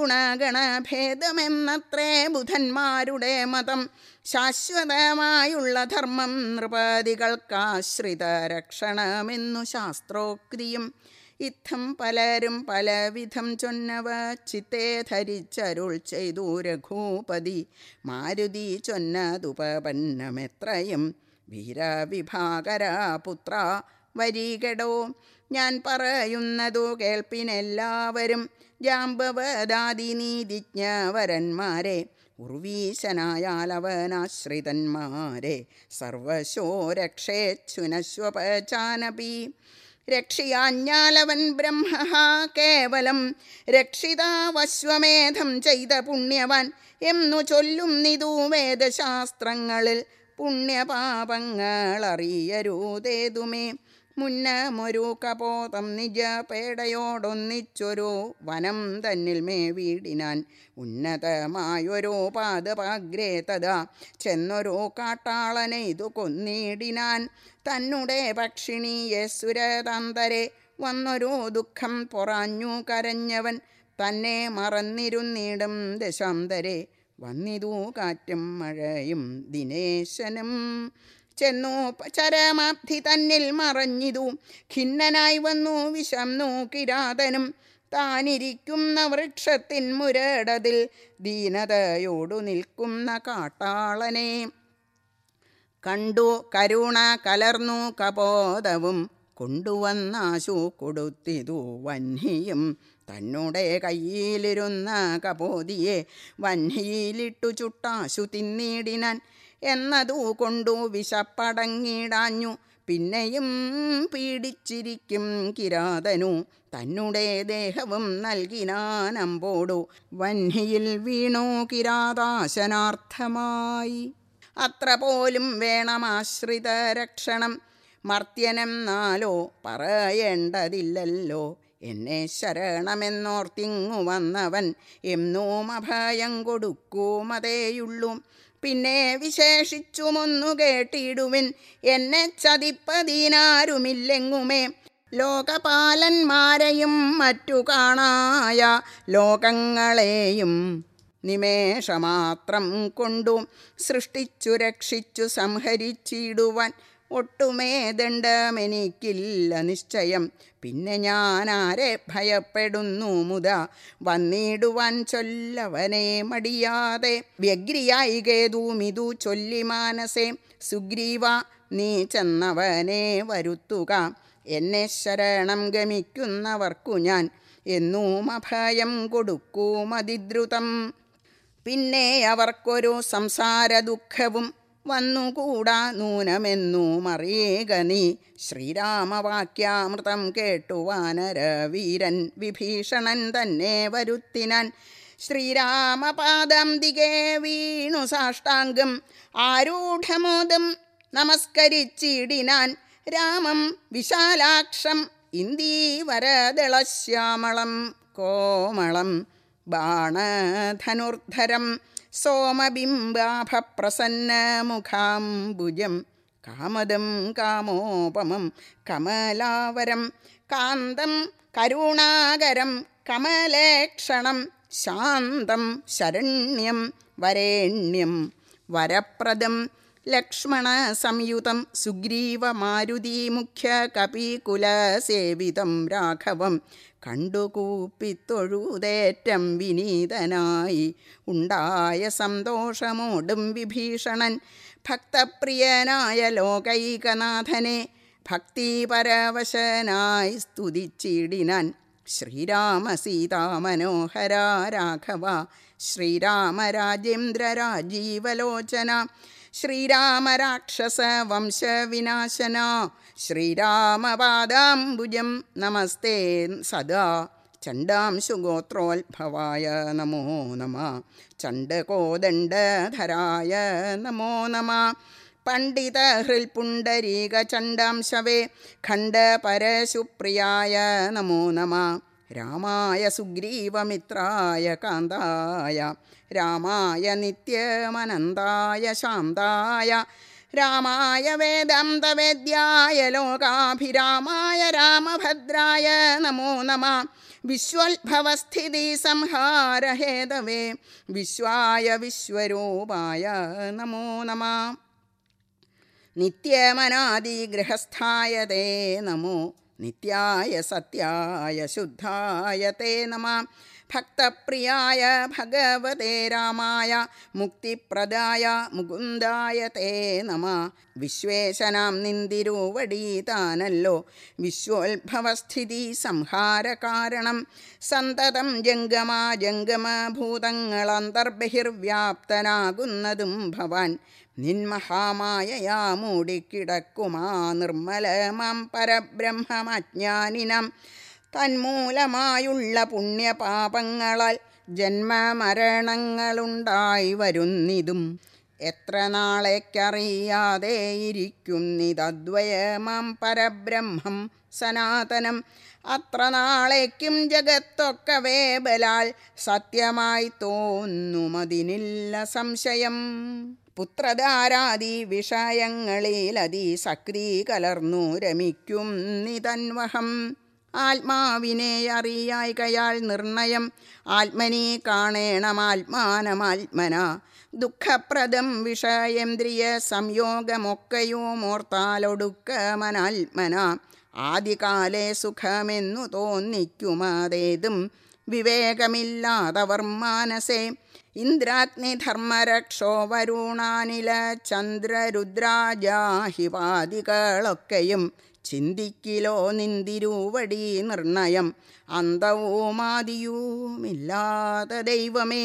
ഗുണഗണഭേദമെന്നത്രേ ബുധന്മാരുടെ മതം ശാശ്വതമായുള്ള ധർമ്മം നൃപതികൾക്കാശ്രിത രക്ഷണമെന്നു ശാസ്ത്രോക്തിയും ഇത്തം പലരും പലവിധം ചൊന്നവ ചിത്തെ ധരിച്ചരുൾ ചെയ്തു രഘൂപതി മാരുതി ചൊന്നതുപപന്നമെത്രയും വീരവിഭാകര പുത്ര വരികടോ ഞാൻ പറയുന്നതു കേൾപ്പിനെല്ലാവരും ജാമ്പവദാതി നീതിജ്ഞവരന്മാരെ ഉർവീശനായാൽ അവനാശ്രിതന്മാരെ സർവശോ രക്ഷേച്ഛുനശ്വപചാനപി രക്ഷിയാഞ്ഞാലവൻ ബ്രഹ്മ കേവലം രക്ഷിതാവശ്വമേധം ചെയ്ത പുണ്യവാൻ എന്നു ചൊല്ലുന്നിതു വേദശാസ്ത്രങ്ങളിൽ പുണ്യപാപങ്ങൾ അറിയരുതേതുമേ മുന്നമൊരു കപോതം നിജ പേടയോടൊന്നിച്ചൊരു വനം തന്നിൽ മേ വീടിനാൻ ഉന്നതമായൊരു പാദപാഗ്രേ തഥാ ചെന്നൊരു കാട്ടാളനെ ഇതു കൊന്നിടിനാൻ തന്നെ പക്ഷിണിയെ സുരതന്തരെ വന്നൊരു ദുഃഖം പൊറാഞ്ഞു കരഞ്ഞവൻ തന്നെ മറന്നിരുന്നിടും ദശാന്തരെ വന്നിതു കാറ്റും മഴയും ദിനേശനും ചെന്നു ചരമാബ്ധി തന്നിൽ മറഞ്ഞിതു ഖിന്നനായി വന്നു വിഷംന്നു കിരാതനും താനിരിക്കുന്ന വൃക്ഷത്തിൻ മുരടതിൽ ദീനതയോടു നിൽക്കുന്ന കാട്ടാളനെ കണ്ടു കരുണ കലർന്നു കപോതവും കൊണ്ടുവന്നാശു കൊടുത്തിതു വന്ഹിയും തന്നോടെ കയ്യിലിരുന്ന കപോതിയെ വന്ഹിയിലിട്ടു ചുട്ടാശു തിന്നിടിനാൻ എന്നതു കൊണ്ടു വിശപ്പടങ്ങിടാഞ്ഞു പിന്നെയും പീഡിച്ചിരിക്കും കിരാതനു തന്നുടെ ദേഹവും നൽകിനാൻ അമ്പോടു വന്ഹിയിൽ വീണു കിരാതാശനാർത്ഥമായി അത്ര പോലും വേണമാശ്രിത രക്ഷണം മർത്യനെന്നാലോ പറയേണ്ടതില്ലല്ലോ എന്നെ ശരണമെന്നോർത്തിങ്ങു വന്നവൻ എന്നും അഭയം കൊടുക്കുമതേയുള്ളൂ പിന്നെ വിശേഷിച്ചുമൊന്നു കേട്ടിടുവിൻ എന്നെ ചതിപ്പതിനാരുമില്ലെങ്ങുമേ ലോകപാലന്മാരെയും മറ്റു കാണായ ലോകങ്ങളെയും നിമേഷമാത്രം കൊണ്ടു സൃഷ്ടിച്ചു രക്ഷിച്ചു സംഹരിച്ചിടുവാൻ ഒട്ടുമേ ദണ്ഡമെനിക്കില്ല നിശ്ചയം പിന്നെ ഞാൻ ആരെ ഭയപ്പെടുന്നു മുത വന്നിടുവാൻ ചൊല്ലവനെ മടിയാതെ വ്യഗ്രിയായി കേതുമിതു ചൊല്ലി മാനസേ സുഗ്രീവ നീ ചെന്നവനെ വരുത്തുക എന്നെ ശരണം ഗമിക്കുന്നവർക്കു ഞാൻ എന്നും അഭയം കൊടുക്കുമതിദ്രുതം പിന്നെ അവർക്കൊരു സംസാര ദുഃഖവും വന്നുകൂടാ നൂനമെന്നും അറിയുക നീ ശ്രീരാമവാക്യാമൃതം കേട്ടു വാനരവീരൻ വിഭീഷണൻ തന്നെ വരുത്തിനാൻ ശ്രീരാമപാദം ദിഗേ വീണു സാഷ്ടാംഗം ആരൂഢമോദം നമസ്കരിച്ചിടിനാൻ രാമം വിശാലാക്ഷം ഇന്ദീവരദളശ്യാമളം കോമളം ബാണധനുർധരം സോമബിംബാഭപ്രസന്നമുഖാംബുജം കാമദം കാമോപമം കമലാവരം കാന്തം കരുണാകരം കമലേക്ഷണം ശാന്തം ശരണ്യം വരേണ്യം വരപ്രദം ലക്ഷ്മണ സംയുതം സുഗ്രീവമാരുതി മുഖ്യ കപികുലസേവിതം രാഘവം കണ്ടുകൂപ്പിത്തൊഴുതേറ്റം വിനീതനായി ഉണ്ടായ സന്തോഷമോടും വിഭീഷണൻ ഭക്തപ്രിയനായ ലോകൈകനാഥനെ ഭക്തിപരവശനായി സ്തുതിച്ചിടിനാൻ ശ്രീരാമ സീതാമനോഹര രാഘവ ശ്രീരാമ രാജേന്ദ്ര രാജീവലോചന ശ്രീരാമ രാക്ഷസ വംശവിനാശന ശ്രീരാമപാദാംബുജം നമസ്തേ സദാ ചണ്ഡാംശുഗോത്രോത്ഭവായ നമോ നമ ചണ്ഡകോദണ്ഡധരായ നമോ നമ പണ്ഡിത ഹൃൽപുണ്ടരീക ചണ്ഡാംശവേ ഖണ്ഡപരശുപ്രിയായ നമോ നമ രാമായ സുഗ്രീവമിത്രായ കാന്തായ രാമായ നിത്യമനന്തായ ശാന്തായ രാമായ വേദാന്തവേദ്യായ ലോകാഭിരാമായ രാമഭദ്രായ നമോ നമ വിശ്വോത്ഭവസ്ഥിതി സംഹാരഹേതവേ വിശ്വായ വിശ്വരൂപായ നമോ നമ നിത്യമനാദിഗൃഹസ്ഥായ തേ നമോ നിത്യായ സത്യായ ശുദ്ധായ തേ നമ ഭക്തപ്രിയായ ഭഗവതേ രാമായ മുക്തിപ്രദായ മുകുന്ദായ തേ നമ വിശ്വേശനാം നിന്തിരുവടീതാനല്ലോ വിശ്വോത്ഭവസ്ഥിതി സംഹാരകാരണം സന്തതം ജംഗമാ ജംഗമഭൂതങ്ങളന്തർബഹിർവ്യാപ്തനാകുന്നതും ഭവാൻ നിന്മഹാമായയാ മൂടിക്കിടക്കുമാ നിർമ്മലമാം പരബ്രഹ്മമജ്ഞാനിനം തന്മൂലമായുള്ള പുണ്യപാപങ്ങളാൽ ജന്മമരണങ്ങളുണ്ടായി വരുന്നിതും എത്ര നാളേക്കറിയാതെ ഇരിക്കുന്നിതദ്വയമാം പരബ്രഹ്മം സനാതനം അത്ര നാളേക്കും ജഗത്തൊക്കവേ ബലാൽ സത്യമായി തോന്നുമതിനില്ല സംശയം പുത്രധാരാദി വിഷയങ്ങളിലതി സക്രി കലർന്നു രമിക്കും നിതന്വഹം ആത്മാവിനെ അറിയായികയാൽ നിർണയം ആത്മനി കാണേണമാത്മാനമാത്മന ദുഃഖപ്രദം വിഷയേന്ദ്രിയ സംയോഗമൊക്കെയുമോർത്താലൊടുക്കമനാത്മന ആദികാലെ സുഖമെന്നു തോന്നിക്കുമതേതും വിവേകമില്ലാതവർ മാനസേ ഇന്ദ്രാഗ്നിധർമ്മരക്ഷോ വരുണാനില ചന്ദ്രരുദ്രാജാഹിവാദികളൊക്കെയും ചിന്തിക്കിലോ നിന്തിരുവടി നിർണയം അന്തവുമാദിയുമില്ലാത്ത ദൈവമേ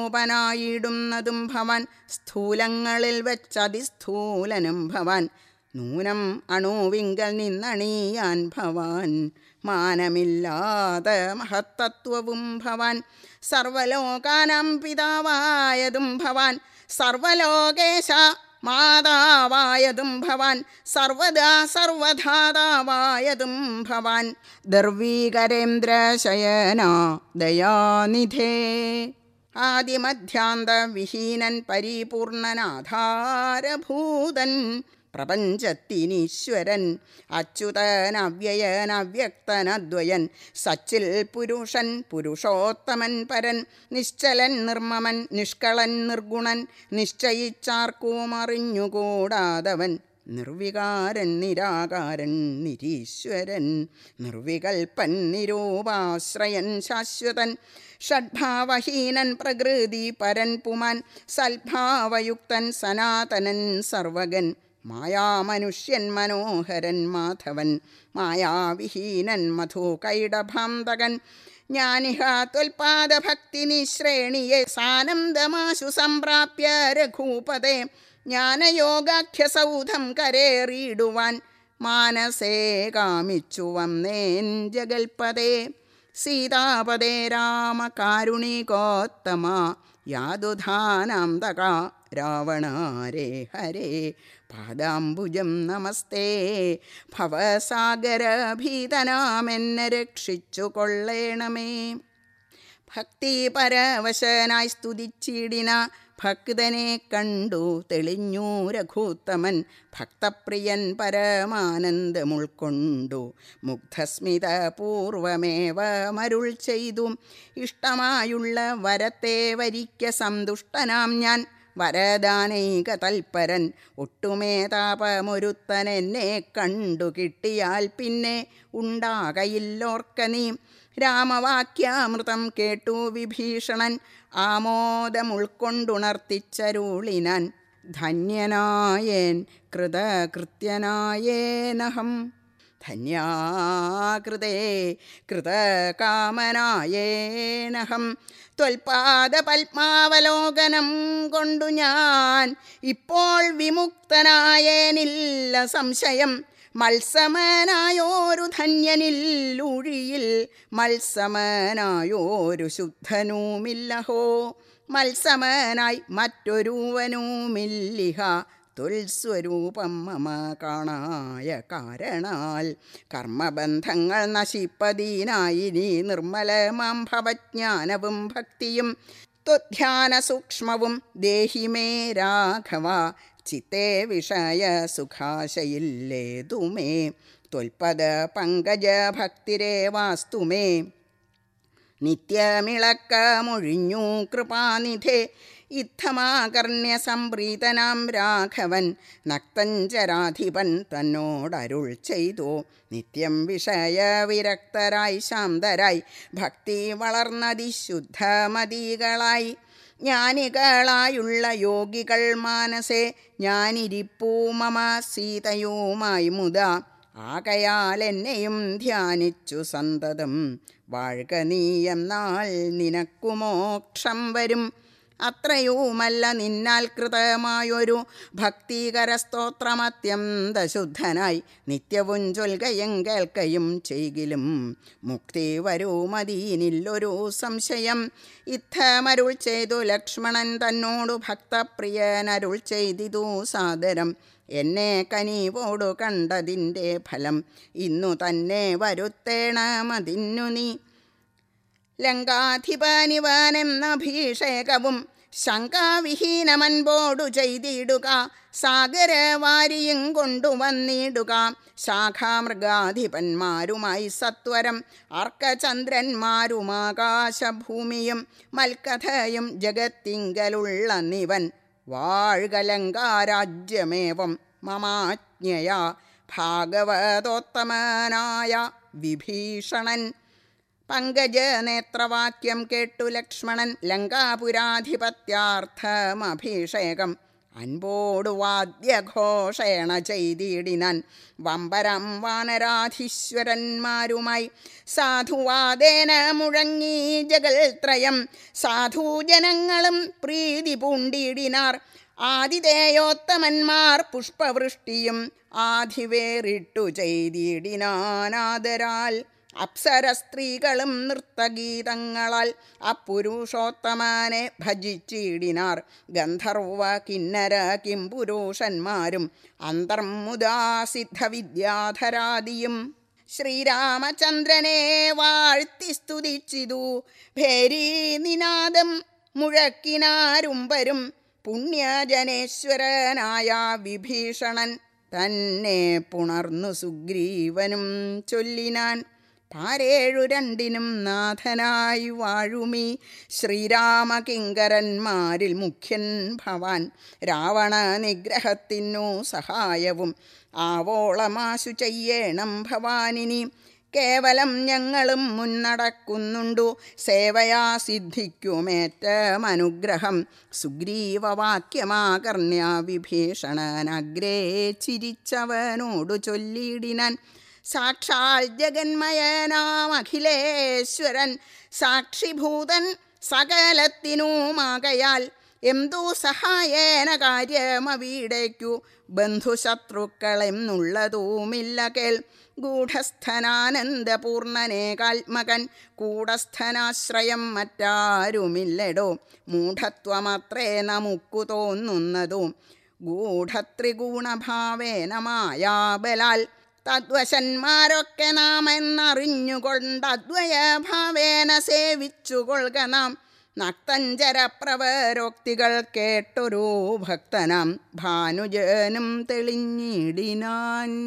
കാലസ്വരൂപനായിടുന്നതും ഭവൻ സ്ഥൂലങ്ങളിൽ വെച്ചതിസ്ഥൂലനും ഭവൻ നൂനം അണുവിങ്കൽ നിന്നണിയാൻ ഭവാൻ മാനമില്ലാത മഹത്തത്വവും ഭവാൻ സർവലോകാനാം പിതാവായതും ഭവാൻ സർവലോകേശ മാതാവായതും ഭവാൻ സർവദാ സർവധാതാവായതും ഭവാൻ ദർവീകരേന്ദ്രശയന ദയാനിധേ ആദിമധ്യാന്ത വിഹീനൻ പരിപൂർണനാധാരഭൂതൻ പ്രപഞ്ചത്തിനീശ്വരൻ അച്യുതൻ അവ്യയൻ അവ്യക്തനദ്വയൻ സച്ചിൽ പുരുഷൻ പുരുഷോത്തമൻ പരൻ നിശ്ചലൻ നിർമ്മമൻ നിഷ്കളൻ നിർഗുണൻ നിശ്ചയിച്ചാർക്കും അറിഞ്ഞുകൂടാതവൻ നിർവികാരൻ നിരാകാരൻ നിരീശ്വരൻ നിർവികൽപ്പൻ നിരൂപാശ്രയൻ ശാശ്വതൻ ഷഡ്ഭാവഹീനൻ പ്രകൃതി പരൻ പുമാൻ സൽഭാവയുക്തൻ സനാതനൻ സർവകൻ മായാമനുഷ്യൻ മനോഹരൻ മാധവൻ മായാവിഹീനൻ മധുകൈടഭാന്തകൻ ജ്ഞാനിഹ ത്വൽപാദഭക്തി നിശ്രേണിയെ സാനന്ദമാശു സംപ്രാപ്യ രഘൂപതേ ജ്ഞാനയോഗാഖ്യസൗധം കരേറിയിടുവാൻ മാനസേ കാമിച്ചു വന്നേൻ ജഗൽപദേ സീതാപദേ രാമ കാരുണികോത്തമ യാതുധാനാന്തക രാവണാരേ ഹരേ പാദാംബുജം നമസ്തേ ഭവസാഗരഭീതനാമെന്നെ രക്ഷിച്ചു കൊള്ളേണമേ ഭക്തി പരവശനായി സ്തുതിച്ചിടിന ഭക്തനെ കണ്ടു തെളിഞ്ഞു രഘൂത്തമൻ ഭക്തപ്രിയൻ പരമാനന്ദമുൾക്കൊണ്ടു മുഗ്ധസ്മിത പൂർവമേവ മരുൾ ചെയ്തു ഇഷ്ടമായുള്ള വരത്തെ വരിക്ക സന്തുഷ്ടനാം ഞാൻ വരദാനൈക തൽപരൻ ഒട്ടുമേ താപമൊരുത്തൻ എന്നെ കണ്ടു കിട്ടിയാൽ പിന്നെ ഉണ്ടാകയില്ലോർക്ക നീ രാമവാക്യാമൃതം കേട്ടു വിഭീഷണൻ ആമോദമുൾക്കൊണ്ടുണർത്തിച്ചരുളിനാൻ ധന്യനായേൻ കൃതകൃത്യനായേനഹം ധന്യാകൃതേ കൃതകാമനായേനഹം ത്വൽപാദപത്മാവലോകനം കൊണ്ടു ഞാൻ ഇപ്പോൾ വിമുക്തനായേനില്ല സംശയം മത്സമനായോരു ധന്യനില്ലൂഴിയിൽ മത്സമനായോരു ശുദ്ധനുമില്ലഹോ മത്സമനായി മറ്റൊരുവനുമില്ലിഹ തുൽസ്വരൂപം മമ കാണായ കാരണാൽ കർമ്മബന്ധങ്ങൾ നശിപ്പതീനായി നീ നിർമ്മലമാം ഭവജ്ഞാനവും ഭക്തിയും ത്വധ്യാന സൂക്ഷ്മവും ദേഹിമേ രാഘവ ചിത്തേ വിഷയ സുഖാശയില്ലേതുമേ ത്വൽപദ പങ്കജ ഭക്തിരേ വാസ്തുമേ നിത്യമിളക്കമൊഴിഞ്ഞു കൃപാനിധേ ഇത്തമാകർണ്യ സംപ്രീതനാം രാഘവൻ നക്തഞ്ചരാധിപൻ തന്നോടരുൾ ചെയ്തു നിത്യം വിഷയവിരക്തരായി ശാന്തരായി ഭക്തി വളർന്നതിശുദ്ധമതികളായി ജ്ഞാനികളായുള്ള യോഗികൾ മാനസേ ഞാനിരിപ്പൂ മമ സീതയുമായി മുത ആകയാൽ എന്നെയും ധ്യാനിച്ചു സന്തതം വാഴ്ക നീ എന്നാൽ നിനക്കു മോക്ഷം വരും അത്രയുമല്ല നിന്നാൽ കൃതമായൊരു ഭക്തികര സ്തോത്രമത്യന്ത ശുദ്ധനായി നിത്യവും ചൊൽകയും കേൾക്കയും ചെയ്കിലും മുക്തി വരുമതീനില്ലൊരു സംശയം ഇത്തമരുൾ ചെയ്തു ലക്ഷ്മണൻ തന്നോടു ഭക്തപ്രിയനരുൾ ചെയ്തിതു സാദരം എന്നെ കനിവോടു കണ്ടതിൻ്റെ ഫലം ഇന്നു തന്നെ വരുത്തേണമതിന്നു നീ ലങ്കാധിപനിവനെന്ന അഭിഷേകവും ശങ്കാവിഹീനമൻപോടു ചെയ്തിടുക സാഗരവാരിയും കൊണ്ടുവന്നിടുക ശാഖാമൃഗാധിപന്മാരുമായി സത്വരം അർക്കചന്ദ്രന്മാരുമാകാശഭൂമിയും മൽക്കഥയും ജഗത്തിങ്കലുള്ള നിവൻ വാഴ്കലങ്കാരാജ്യമേവം മമാജ്ഞയാ ഭാഗവതോത്തമനായ വിഭീഷണൻ പങ്കജനേത്രവാക്യം കേട്ടു ലക്ഷ്മണൻ ലങ്കാപുരാധിപത്യാർത്ഥമഭിഷേകം അൻപോടു വാദ്യഘോഷേണ ചെയ്തിടിനാൻ വമ്പരം വാനരാധീശ്വരന്മാരുമായി സാധുവാദേന മുഴങ്ങി ജഗൽത്രയം സാധുജനങ്ങളും പ്രീതി പൂണ്ടിടിനാർ ആതിഥേയോത്തമന്മാർ പുഷ്പവൃഷ്ടിയും ആധിവേറിട്ടു ചെയ്തിടിനാനാദരാൽ അപ്സര സ്ത്രീകളും നൃത്തഗീതങ്ങളാൽ അപ്പുരുഷോത്തമനെ ഭജിച്ചിടിനാർ ഗന്ധർവ കിന്നര കിംപുരുഷന്മാരും അന്തർമുദാ സിദ്ധവിദ്യാധരാദിയും ശ്രീരാമചന്ദ്രനെ വാഴ്ത്തി സ്തുതിച്ചിതു ഭേരീ നിനാദം മുഴക്കിനാരുമ്പരും പുണ്യജനേശ്വരനായ വിഭീഷണൻ തന്നെ പുണർന്നു സുഗ്രീവനും ചൊല്ലിനാൻ പാരേഴു രണ്ടിനും നാഥനായി വാഴുമീ ശ്രീരാമകിങ്കരന്മാരിൽ മുഖ്യൻ ഭവാൻ രാവണ നിഗ്രഹത്തിനു സഹായവും ആവോളമാശു ചെയ്യണം ഭവാനിനി കേവലം ഞങ്ങളും മുന്നടക്കുന്നുണ്ടു സേവയാ സിദ്ധിക്കുമേറ്റമനുഗ്രഹം സുഗ്രീവവാക്യമാകർണ്യ വിഭീഷണനഗ്രേ ചിരിച്ചവനോടു ചൊല്ലിയിടിനാൻ സാക്ഷാൽ ജഗന്മയനാം അഖിലേശ്വരൻ സാക്ഷിഭൂതൻ സകലത്തിനുമാകയാൽ എന്തു സഹായേന കാര്യമവീടേക്കു ബന്ധുശത്രുക്കളെന്നുള്ളതുമില്ല കേൾ ഗൂഢസ്ഥനാനന്ദപൂർണനേകാത്മകൻ കൂടസ്ഥനാശ്രയം മറ്റാരുമില്ലടോ മൂഢത്വമത്രേ നമുക്കു തോന്നുന്നതും ഗൂഢത്രിഗുണഭാവേന മായാബലാൽ തദ്വശന്മാരൊക്കെ നാം എന്നറിഞ്ഞുകൊണ്ട് അദ്വയഭാവേന സേവിച്ചുകൊള്ളുക നാം നക്തഞ്ചരപ്രവരോക്തികൾ കേട്ടൊരു ഭക്തനാം ഭാനുജനും തെളിഞ്ഞിടിനാൻ